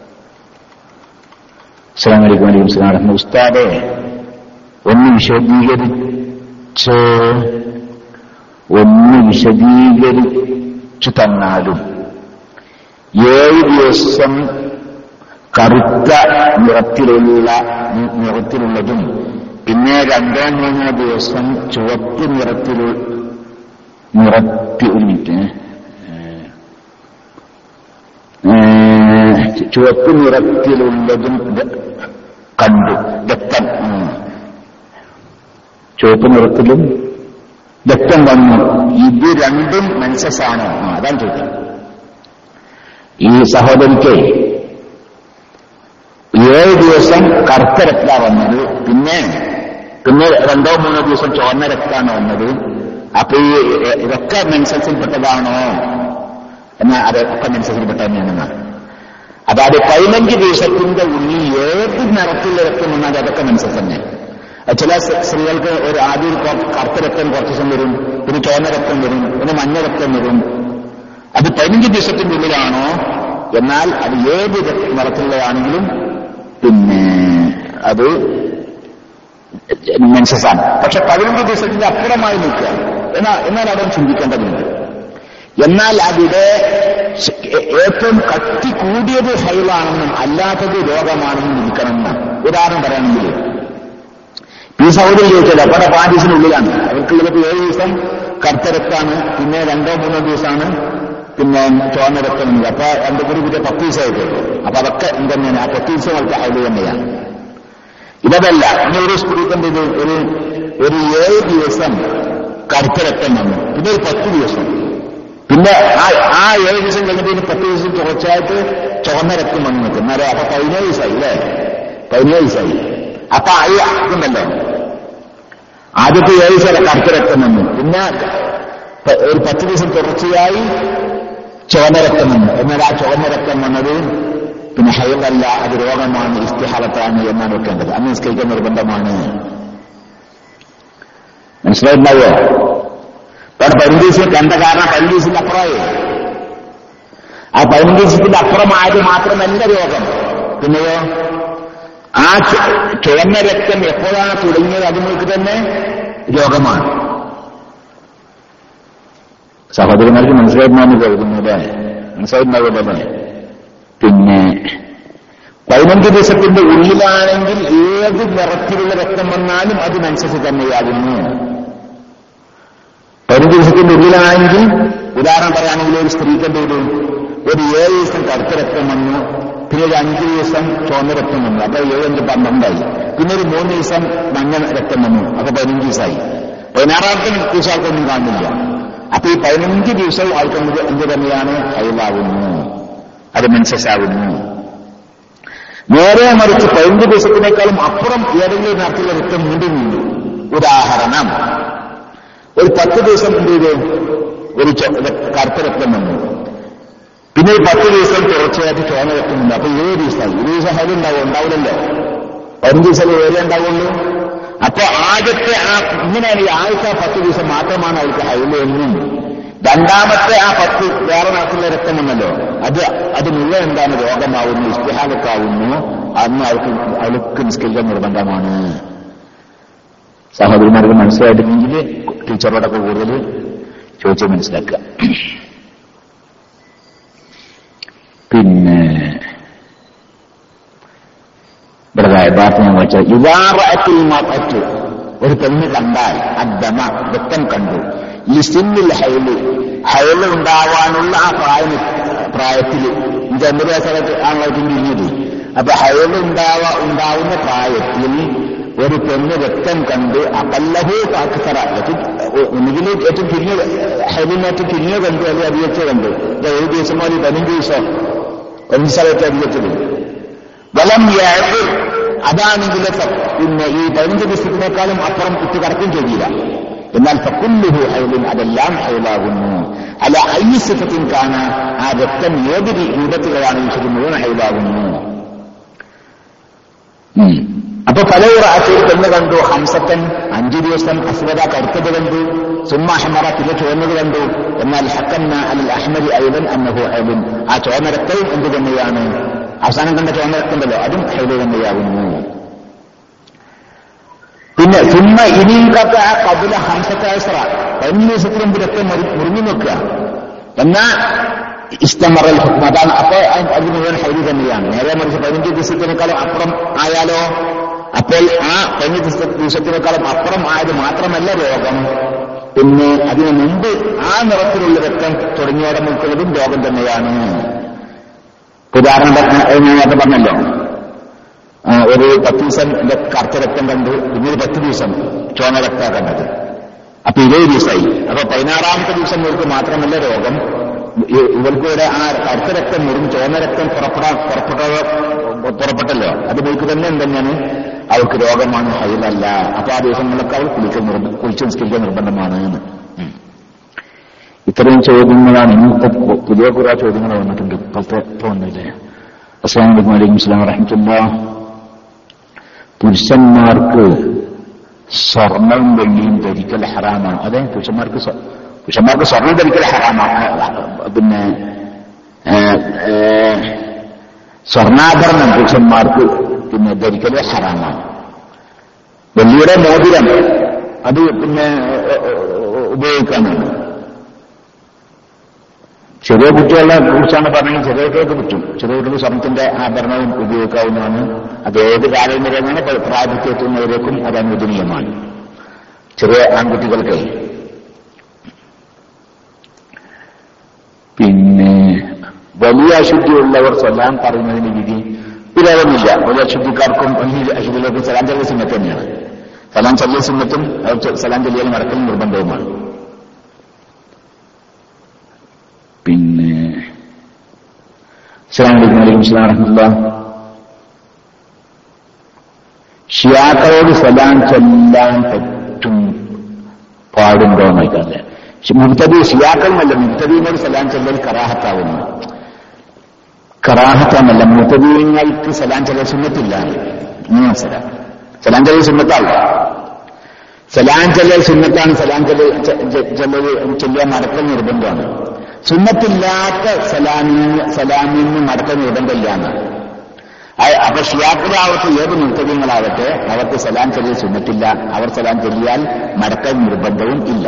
അസ്സലാമു അലൈക്കും വലൈക്കും സ്ലാം ഉസ്താദെ ഒന്ന് വിശദീകരിച്ച് ഒന്ന് വിശദീകരിച്ചു തന്നാലും ഏഴ് ദിവസം കറുത്ത നിറത്തിലുള്ള നിറത്തിലുള്ളതും പിന്നെ രണ്ടോ മൂന്നോ ദിവസം ചുവപ്പ് നിറത്തിലുള്ള നിറത്തി ഒരു മിനിറ്റ് ഏഹ്, ചുവപ്പ് നിറത്തിലുള്ളതും ദ- കണ്ടു രക്തം ഉം. ചുവപ്പ് നിറത്തിലും രക്തം വന്നു ഇത് രണ്ടും മെൻസസാണോ ആ, അതാണ് ചോദ്യം ഈ സഹോദരിക്ക് ഏഴ് ദിവസം കറുത്ത രക്ത വന്നത് പിന്നെ പിന്നെ രണ്ടോ മൂന്നോ ദിവസം ചുവന്ന രക്തമാണ് വന്നത് അപ്പൊ ഈ എ- ഇതൊക്കെ മെൻസസിൽപ്പെട്ടതാണോ എന്നാൽ അതൊക്കെ മെൻസസിൽപ്പെട്ട തന്നെയാണെന്നാണ് അതായത് പതിനഞ്ച് ദിവസത്തിന്റെ ഉള്ളിൽ ഏത് നിറത്തിലുള്ള രക്തം വന്നാൽ അതൊക്കെ മെൻസസ് തന്നെ അത് ചില സ് സ്ത്രീകൾക്ക് ഒരു ആദ്യം ഒരു കൊ- കറുത്ത രക്തം കുറച്ച് ദിവസം വരും പിന്നെ ചുവന്ന രക്തം വരും പിന്നെ മഞ്ഞ രക്തം വരും അത് പതിനഞ്ച് ദിവസത്തിന്റെ ഉള്ളിലാണോ എന്നാൽ അത് ഏത് രക്ത- നിറത്തിലുള്ളതാണെങ്കിലും പിന്നെ അത് മെൻസസാണ് പക്ഷെ പതിനഞ്ച് ദിവസത്തിന്റെ അപ്പുറമായി നിൽക്കുക എന്നാൽ എന്നാൽ അവിടെ ചിന്തിക്കേണ്ടതുണ്ട് എന്നാൽ അവിടെ ശ- ഏ- ഏറ്റവും കട്ടി കൂടിയത് ഹൈലാണെന്നും അല്ലാത്തത് രോഗമാണെന്നും ഇരിക്കണമെന്ന് ഉദാഹരണം പറയുകയാണെങ്കിൽ ഈ സൗകര്യം ചോദിച്ചത് അവിടെ പാരീസിനുള്ളിലാണ് അവർക്കുള്ളത് ഏഴ് ദിവസം കറുത്ത രക്താണ് പിന്നെ രണ്ടോ മൂന്നോ ദിവസമാണ് പിന്നെ ചുവന്ന രക്തമുണ്ട് അപ്പൊ രണ്ടു കൂടി കൂടിയ പത്ത് ദിവസമായിട്ട് അപ്പൊ അതൊക്കെ എന്തെന്നെയാണ് ആ പത്ത് ദിവസം അവർക്ക് ഹൈല് തന്നെയാണ് ഇതല്ല ഇനി ഒരു സ്ത്രീക്ക് ഇത് ഒരു ഒരു ഏഴ് ദിവസം കറുത്ത രക്തം വന്നു പിന്നെ ഒരു പത്ത് ദിവസം പിന്നെ ആ ആ ഏഴ് ദിവസം കഴിഞ്ഞിട്ട് ഇനി പത്ത് ദിവസം തുടർച്ചയായിട്ട് ചുവന്ന രക്തം വന്നു നിൽക്കും എന്നാലും അപ്പൊ പതിനേഴ് ദിവസമായി അല്ലേ പതിനേഴ് ദിവസമായി അപ്പൊ ആയി ആക്കുന്നുണ്ടല്ലോ ആദ്യത്തെ ഏഴ് ദിവസം കറുത്ത രക്തം വന്നു പിന്നെ പ- ഒരു പത്ത് ദിവസം തുടർച്ചയായി ചുവന്ന രക്തം വന്നു എന്നാൽ ആ ചുവന്ന രക്തം വന്നത് പിന്നെ ഹൈവല്ല അത് രോഗമാണ് ഇസ്തിഹാലത്താണ് എന്നാണ് വെക്കേണ്ടത് അന്ന് നിസ്കരിക്കാൻ നിർബന്ധമാണ് മനസ്സിലായിട്ടുണ്ടാവോ ഇവിടെ പതിനഞ്ച് ദിവസം കണ്ട കാരണം പതിനഞ്ച് ദിവസത്തിന്റെ അപ്പുറമായി ആ പതിനഞ്ച് ദിവസത്തിന്റെ അപ്പുറമായത് മാത്രമല്ല രോഗം പിന്നെയോ ആ ചു- ചുവന്ന രക്തം എപ്പോഴാണ് തുടങ്ങിയത് അതുങ്ങൾക്ക് തന്നെ രോഗമാണ് സഹോദരന്മാർക്ക് മനസ്സിലായിട്ടുണ്ടെന്ന് കരുതുന്നു അല്ലേ മനസ്സിലായിട്ടുണ്ടാവുമല്ലോ അല്ലേ പിന്നെ പതിനഞ്ച് ദിവസത്തിന്റെ ഉള്ളിലാണെങ്കിൽ ഏത് നിറത്തിലുള്ള രക്തം വന്നാലും അത് മനസ്സിൽ തന്നെയാകുന്നു പതിനഞ്ച് ദിവസത്തിന്റെ ഉള്ളിലാണെങ്കിൽ ഉദാഹരണം പറയുകയാണെങ്കിൽ ഒരു സ്ത്രീക്ക് എന്ത് ചെയ്തു ഒരു ഏഴ് ദിവസം കറുത്ത രക്തം വന്നു പിന്നെ ഒരു അഞ്ച് ദിവസം ചുവന്ന രക്തം വന്നു അപ്പൊ ഏഴ് അഞ്ച് പന്ത്രണ്ടായി പിന്നെ ഒരു മൂന്ന് ദിവസം മഞ്ഞ രക്തം വന്നു അപ്പൊ പതിനഞ്ച് ദിവസമായി പതിനാറാമത്തെ ദിവസം ആൾക്കൊന്നും കാണുന്നില്ല അപ്പൊ ഈ പതിനഞ്ച് ദിവസവും ആൾക്ക് എന്ത് എന്ത് തന്നെയാണ് ഹൈലാവുന്നു അത് മെൻസസാവുന്നു നേരെ മറിച്ച് പതിനഞ്ച് ദിവസത്തിനേക്കാളും അപ്പുറം ഏതെങ്കിലും നടത്തിയുള്ള രക്തം നീണ്ടു നീണ്ടു ഉദാഹരണം ഒരു പത്ത് ദിവസം എന്ത് ചെയ്തു ഒരു ചൊ- കറുത്ത രക്തം വന്നു പിന്നെ ഒരു പത്ത് ദിവസം തുടർച്ചയായിട്ട് ചോന രക്തം വന്നു അപ്പൊ ഏഴ് ദിവസമായി ഒരു ദിവസം ഹരി ഉണ്ടാവും ഉണ്ടാവില്ലല്ലോ പതിനഞ്ച് ദിവസം ഏഴേ ഉണ്ടാവുള്ളൂ അപ്പൊ ആദ്യത്തെ ആ ഇങ്ങനെയാണ് ഈ ആദ്യത്തെ ആ പത്ത് ദിവസം മാത്രമാണ് അവർക്ക് ഹൈല് എന്നും രണ്ടാമത്തെ ആ പത്ത് വേറെ നാട്ടിലെ രക്തം വന്നല്ലോ അത് അത് മുഴുവൻ എന്താണ് രോഗമാവുന്നു ഇഷ്ടിഹാലക്കാവുന്നു അന്ന് അവർക്ക് അവൾക്ക് നിസ്കരിക്കാൻ നിർബന്ധമാണ് സഹോദരിമാർക്ക് മനസ്സിലായിട്ടില്ലെങ്കിൽ ടീച്ചറോടൊക്കെ കൂടുതൽ ചോദിച്ച് മനസ്സിലാക്കുക പിന്നെ ഇവിടെ യഥാർത്ഥം ഞാൻ വായിച്ചത് യുവാറത്തിൽ മറ്റു ഒരു പെണ്ണ് കണ്ടാൽ അദ്ദമ രക്തം കണ്ടു ലിസിന്നിൽ ഹൈല് ഹൈല് ഉണ്ടാവാനുള്ള ആ പ്രായ പ്രായത്തിൽ ജന്മ സ്ഥലത്ത് ആണല്ലോ തിരിഞ്ഞത് അപ്പൊ ഹൈല് ഉണ്ടാവാ ഉണ്ടാവുന്ന പ്രായത്തിൽ ഒരു പെണ്ണ് രക്തം കണ്ട് അപ്പല്ലഹു കാക്കറ ഒന്നുകിൽ ഏറ്റവും തിരിഞ്ഞ ഹൈലിന് ഏറ്റവും തിരിഞ്ഞ കണ്ടു അല്ലെങ്കിൽ അധികച്ച കണ്ടു ഇത് ഒരു ദിവസം പോലെ പതിനഞ്ച് ദിവസം പതിനഞ്ച് സ്ഥലത്ത് അധികച്ചത് വലം യാഴ് അതാണെങ്കിൽ പിന്നെ ഈ പതിനഞ്ച് ദിവസത്തിനേക്കാളും അപ്പുറം കുത്തി കടക്കും ചെയ്തില്ല എന്നാൽ ഫക്കുല്ലുഹു ഹൈലിൻ അതെല്ലാം ഹൈലാകുന്നു അല്ല ഐ സിഫത്തിൻ കാണാൻ ആ രക്തം ഏത് രൂപത്തിലാണ് വിശുദ്ധ മുഴുവൻ ഹൈലാകുന്നു ഉം. അപ്പൊ പലയിറാശയിൽ പെണ്ണ് കണ്ടു ഹംസത്തൻ അഞ്ചു ദിവസം അസ്വത കറുത്തത് കണ്ടു സുമ്മ അഹമറ പിന്നെ ചുവന്നത് കണ്ടു എന്നാൽ ഹക്കന്ന അലിൽ അഹ്മദി ഐവൻ അന്നഹു ഹൈലിൻ ആ ചുവന്ന രക്തവും എന്ത് തന്നെയാണ് അവസാനം കണ്ട ചുവന്ന രക്തമുണ്ടല്ലോ അതും ഹൈല് തന്നെയാകുന്നു പിന്നെ സുമ്മ ഇനിയും കാത്ത ആ കപില ഹംസത്തായസറ പതിനഞ്ച് ദിവസത്തിന് മുമ്പ് രക്തം മുറി- മുറിഞ്ഞു നോക്കുക എന്നാ ഇഷ്ടമറൽ ഹുക്മ അതാണ് അപ്പൊ അത് അത് മുഴുവൻ ഹൈലി തന്നെയാണ് നേരെ മറിച്ച് പതിനഞ്ച് ദിവസത്തിനേക്കാളും അപ്പുറം ആയാലോ അപ്പോൾ ആ പതിനഞ്ച് ദിവസ- ദിവസത്തിനേക്കാളും അപ്പുറം ആയത് മാത്രമല്ല രോഗം പിന്നെ അതിനു മുമ്പ് ആ നിറത്തിലുള്ള രക്തം തുടങ്ങിയോടെ നിൽക്കുന്നതും രോഗം തന്നെയാണ് ഉദാഹരണം പറഞ്ഞ ഞാൻ നേരത്തെ പറഞ്ഞല്ലോ ആ, ഒരു പത്ത് ദിവസം ഇത് കറുത്ത രക്തം കണ്ടു പിന്നെ ഒരു പത്ത് ദിവസം ചുവന്ന രക്ത കണ്ടത് അപ്പൊ ഇരുപത് ദിവസമായി അപ്പൊ പതിനാറാമത്തെ ദിവസം ഇവർക്ക് മാത്രമല്ല രോഗം ഇ- ഇവർക്കൂടെ ആ കറുത്ത രക്തം മുറിഞ്ഞ് ചുവന്ന രക്തം പുറപ്പെടാൻ പുറപ്പെട്ടത് പുറപ്പെട്ടല്ലോ അത് ഇവർക്ക് തന്നെ എന്തെന്നാണ് അവർക്ക് രോഗമാണ് ഹൈലല്ല അപ്പൊ ആ ദിവസങ്ങളിലൊക്കെ അവർ കുളിക്കൽ നിർബന്ധം കുളിച്ച് നിസ്കരിക്കാൻ നിർബന്ധമാണ് എന്ന് ഉം. ഇത്രയും ചോദ്യങ്ങളാണ് ഇന്നത്തെ പു- പുതിയ കുറെ ചോദ്യങ്ങൾ വന്നിട്ടുണ്ട് ഇപ്പോഴത്തെ തോന്നുന്നില്ലേ അസ്സാം വലൈക്കും വലൈക്കും സ്ലാം വറഹമത്തുള്ള പുരുഷന്മാർക്ക് സ്വർണവും വെള്ളിയും ധരിക്കൽ ഹറാമാണ് അതെ പുരുഷന്മാർക്ക് സ്വ- പുരുഷന്മാർക്ക് സ്വർണം ധരിക്കൽ ഹറാമാണ് ആ, പിന്നെ ഏ, ഏ, സ്വർണ്ണാഭരണം പുരുഷന്മാർക്ക് പിന്നെ ധരിക്കൽ ഹറാമാണ് വെള്ളിയുടെ മോതിരം അത് പിന്നെ ഏ, ഏ, ഉപയോഗിക്കാനാണ് ചെറിയ കുട്ടികളെ കുറിച്ചാണ് പറഞ്ഞെങ്കിൽ ചെറിയ കുട്ടികൾക്ക് പറ്റും ചെറിയ കുട്ടികൾക്ക് സ്വർണത്തിന്റെ ആഭരണവും ഉപയോഗിക്കാവുന്നതാണ് അത് ഏത് കാലം വരെയാണ് പ്രായപൂർത്തിയെത്തുന്നവരേക്കും അത് അനുവദനീയമാണ് ചെറിയ ആൺകുട്ടികൾക്ക് പിന്നെ വലിയ അശുദ്ധിയുള്ളവർ സലാം പറയുന്നതിന് വിധി വിരോധമില്ല വലിയ അശുദ്ധിക്കാർക്കും വലിയ അശുദ്ധികൾക്കും സലാം ചെല്ലിയ സിമ്മത്ത് തന്നെയാണ് സലാം ചെല്ലിയ സിമ്മത്തും അവർ സലാം ചെല്ലിയാൽ നടക്കൽ നിർബന്ധവുമാണ് പിന്നെ അസ്സലാമു അലൈക്കും വലൈക്കും സ്ലാം വറഹ്മത്തുള്ള ഷിയാക്കളോട് സലാം ചെല്ലാൻ പറ്റും പാടുണ്ടോ എന്ന് ചോദിക്കാറില്ല മുക്തദി ഷിയാക്കളെന്നല്ല മുക്തദീനോട് സലാം ചെല്ലൽ കറാഹത്താവുന്നു കറാഹത്താന്നല്ല മുക്തദീങ്ങൾക്ക് സലാം ചെല്ലൽ സുന്നത്തില്ല മൂന്ന് സലാം സലാം ചെല്ലൽ സുന്നത്താവില്ല സലാം ചെല്ലൽ സുന്നത്താണ് സലാം ചെല്ലൽ ചെ- ചെ- ചെല്ലൽ ചെല്ലാൻ മടക്കൽ നിർബന്ധമാണ് സുന്നത്തില്ലാത്ത സലാമിന് സലാമിന് മടക്കൽ നിർബന്ധമില്ല എന്നാണ് അ- അപ്പൊ ഷിയാക്കളാവട്ടെ ഏത് മുക്തദ്യങ്ങളാവട്ടെ അവർക്ക് സലാം ചെല്ലൽ സുന്നത്തില്ല അവർ സലാം ചെല്ലിയാൽ മടക്കൽ നിർബന്ധവും ഇല്ല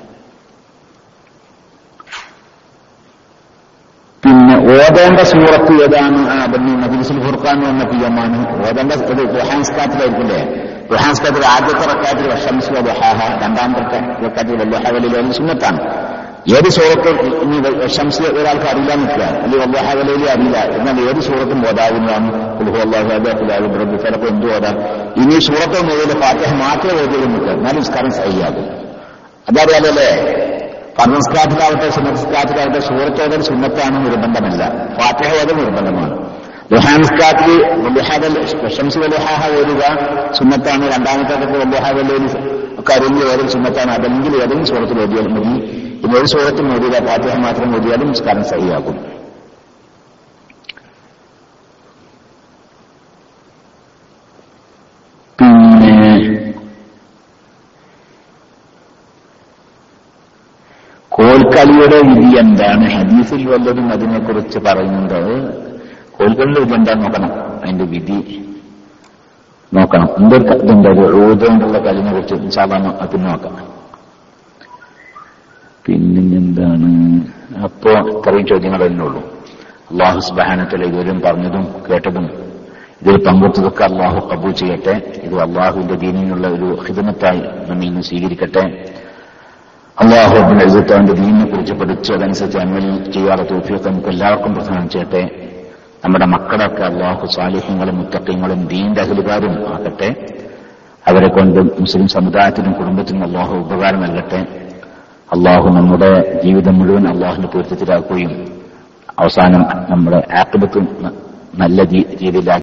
പിന്നെ ഓതേണ്ട സൂറത്ത് ഏതാണ് ആ പിന്നെ മജിലിസുൽ ഫുർഖാൻ എന്ന പിയമാണ് ഓതേണ്ട ഒരു ദുഹാൻസ്കാത്തിലായിരിക്കില്ലേ ദുഹാൻസ്കാത്തിൽ ആദ്യത്തെ റക്കാത്തിൽ ഷംസ് ദുഹാഹ രണ്ടാമത്തെ റക്കാത്തിൽ വല്ലുഹാവലിലെ സുന്നത്താണ് ഏത് സൂറത്തും ഇനി ഷംസ് ഒരാൾക്ക് അറിയില്ല നിൽക്കുക അല്ലെങ്കിൽ വല്ലാഹലയിൽ അറിയില്ല എന്നാൽ ഏത് സൂറത്തും ഓതാവുന്നതാണ് കുൽഹു അള്ളാഹു അബ്ബുലാഹു റബ്ബി ഫലക്കും എന്ത് ഓതാം ഇനി സൂറത്തോ മുതൽ ഫാത്തിഹ മാത്രമേ ഓതിയത് നിൽക്കുക എന്നാലും നിസ്കാരം സഹിയാകും അതറിയാലല്ലേ പർണസ്കാരത്തിലാവട്ടെ സുന്നസ്കാരത്തിലാവട്ടെ സൂറത്തോതൽ സുന്നത്താണ് നിർബന്ധമല്ല ഫാത്തിഹ ഓതൽ നിർബന്ധമാണ് ദുഹാനസ്കാരത്തിൽ ഷംസ് വലുഹാഹ ഓരുക സുന്നത്താണ് രണ്ടാമത്തെ വല്ലുഹാവല്ലയിൽ ഒക്കെ അറിഞ്ഞ് ഓരോ സുന്നത്താണ് അതെങ്കിൽ ഏതെങ്കിലും സൂറത്തിൽ ഓതിയാൽ മതി ഇനി ഒരു സൂറത്തിൽ ഓതിയാൽ ഫാത്തിഹ മാത്രം ഓതിയാലും നിസ്കാരം സഹിയാകും പിന്നെ കോൽക്കളിയുടെ വിധി എന്താണ് ഹദീസിൽ വല്ലതും അതിനെക്കുറിച്ച് പറയുന്നുണ്ട് കോൽക്കളിയുടെ വിധി എന്താന്ന് നോക്കണം അതിന്റെ വിധി നോക്കണം എന്തൊരു ഇതുണ്ട് ഒരു ഊതുകൊണ്ടുള്ള കളിനെ കുറിച്ച് സാധാരണ അത് നോക്കാം പിന്നെ എന്താണ് അപ്പോ ഇത്രയും ചോദ്യങ്ങൾ തന്നെ ഉള്ളൂ അള്ളാഹു സുബാനത്തിലെ ഇതുവരും പറഞ്ഞതും കേട്ടതും ഇതിൽ പങ്കെടുത്തതൊക്കെ അള്ളാഹു കബൂ ചെയ്യട്ടെ ഇത് അള്ളാഹുവിന്റെ ദീനിനുള്ള ഒരു ഹിതമത്തായി നമ്മിൽ നിന്ന് സ്വീകരിക്കട്ടെ അള്ളാഹു അബ്ബുൽ ഇസ്സത്ത് അവന്റെ ദീനിനെ കുറിച്ച് പഠിച്ചു അതനുസരിച്ച് അമൽ ചെയ്യാതെ തോഫിയൊക്കെ നമുക്ക് എല്ലാവർക്കും പ്രധാനം ചെയ്യട്ടെ നമ്മുടെ മക്കളൊക്കെ അള്ളാഹു സാലിഹ്യങ്ങളും മുത്തക്കങ്ങളും ദീന്റെ അഖിലുകാരും ആക്കട്ടെ അവരെ കൊണ്ട് മുസ്ലിം സമുദായത്തിനും കുടുംബത്തിനും അള്ളാഹു ഉപകാരം നൽകട്ടെ അള്ളാഹു നമ്മുടെ ജീവിതം മുഴുവൻ അള്ളാഹുവിന്റെ പൊരുത്തത്തിലാക്കുകയും അവസാനം നമ്മുടെ ആക്രിബത്തും നല്ല രീതിയിലാക്കി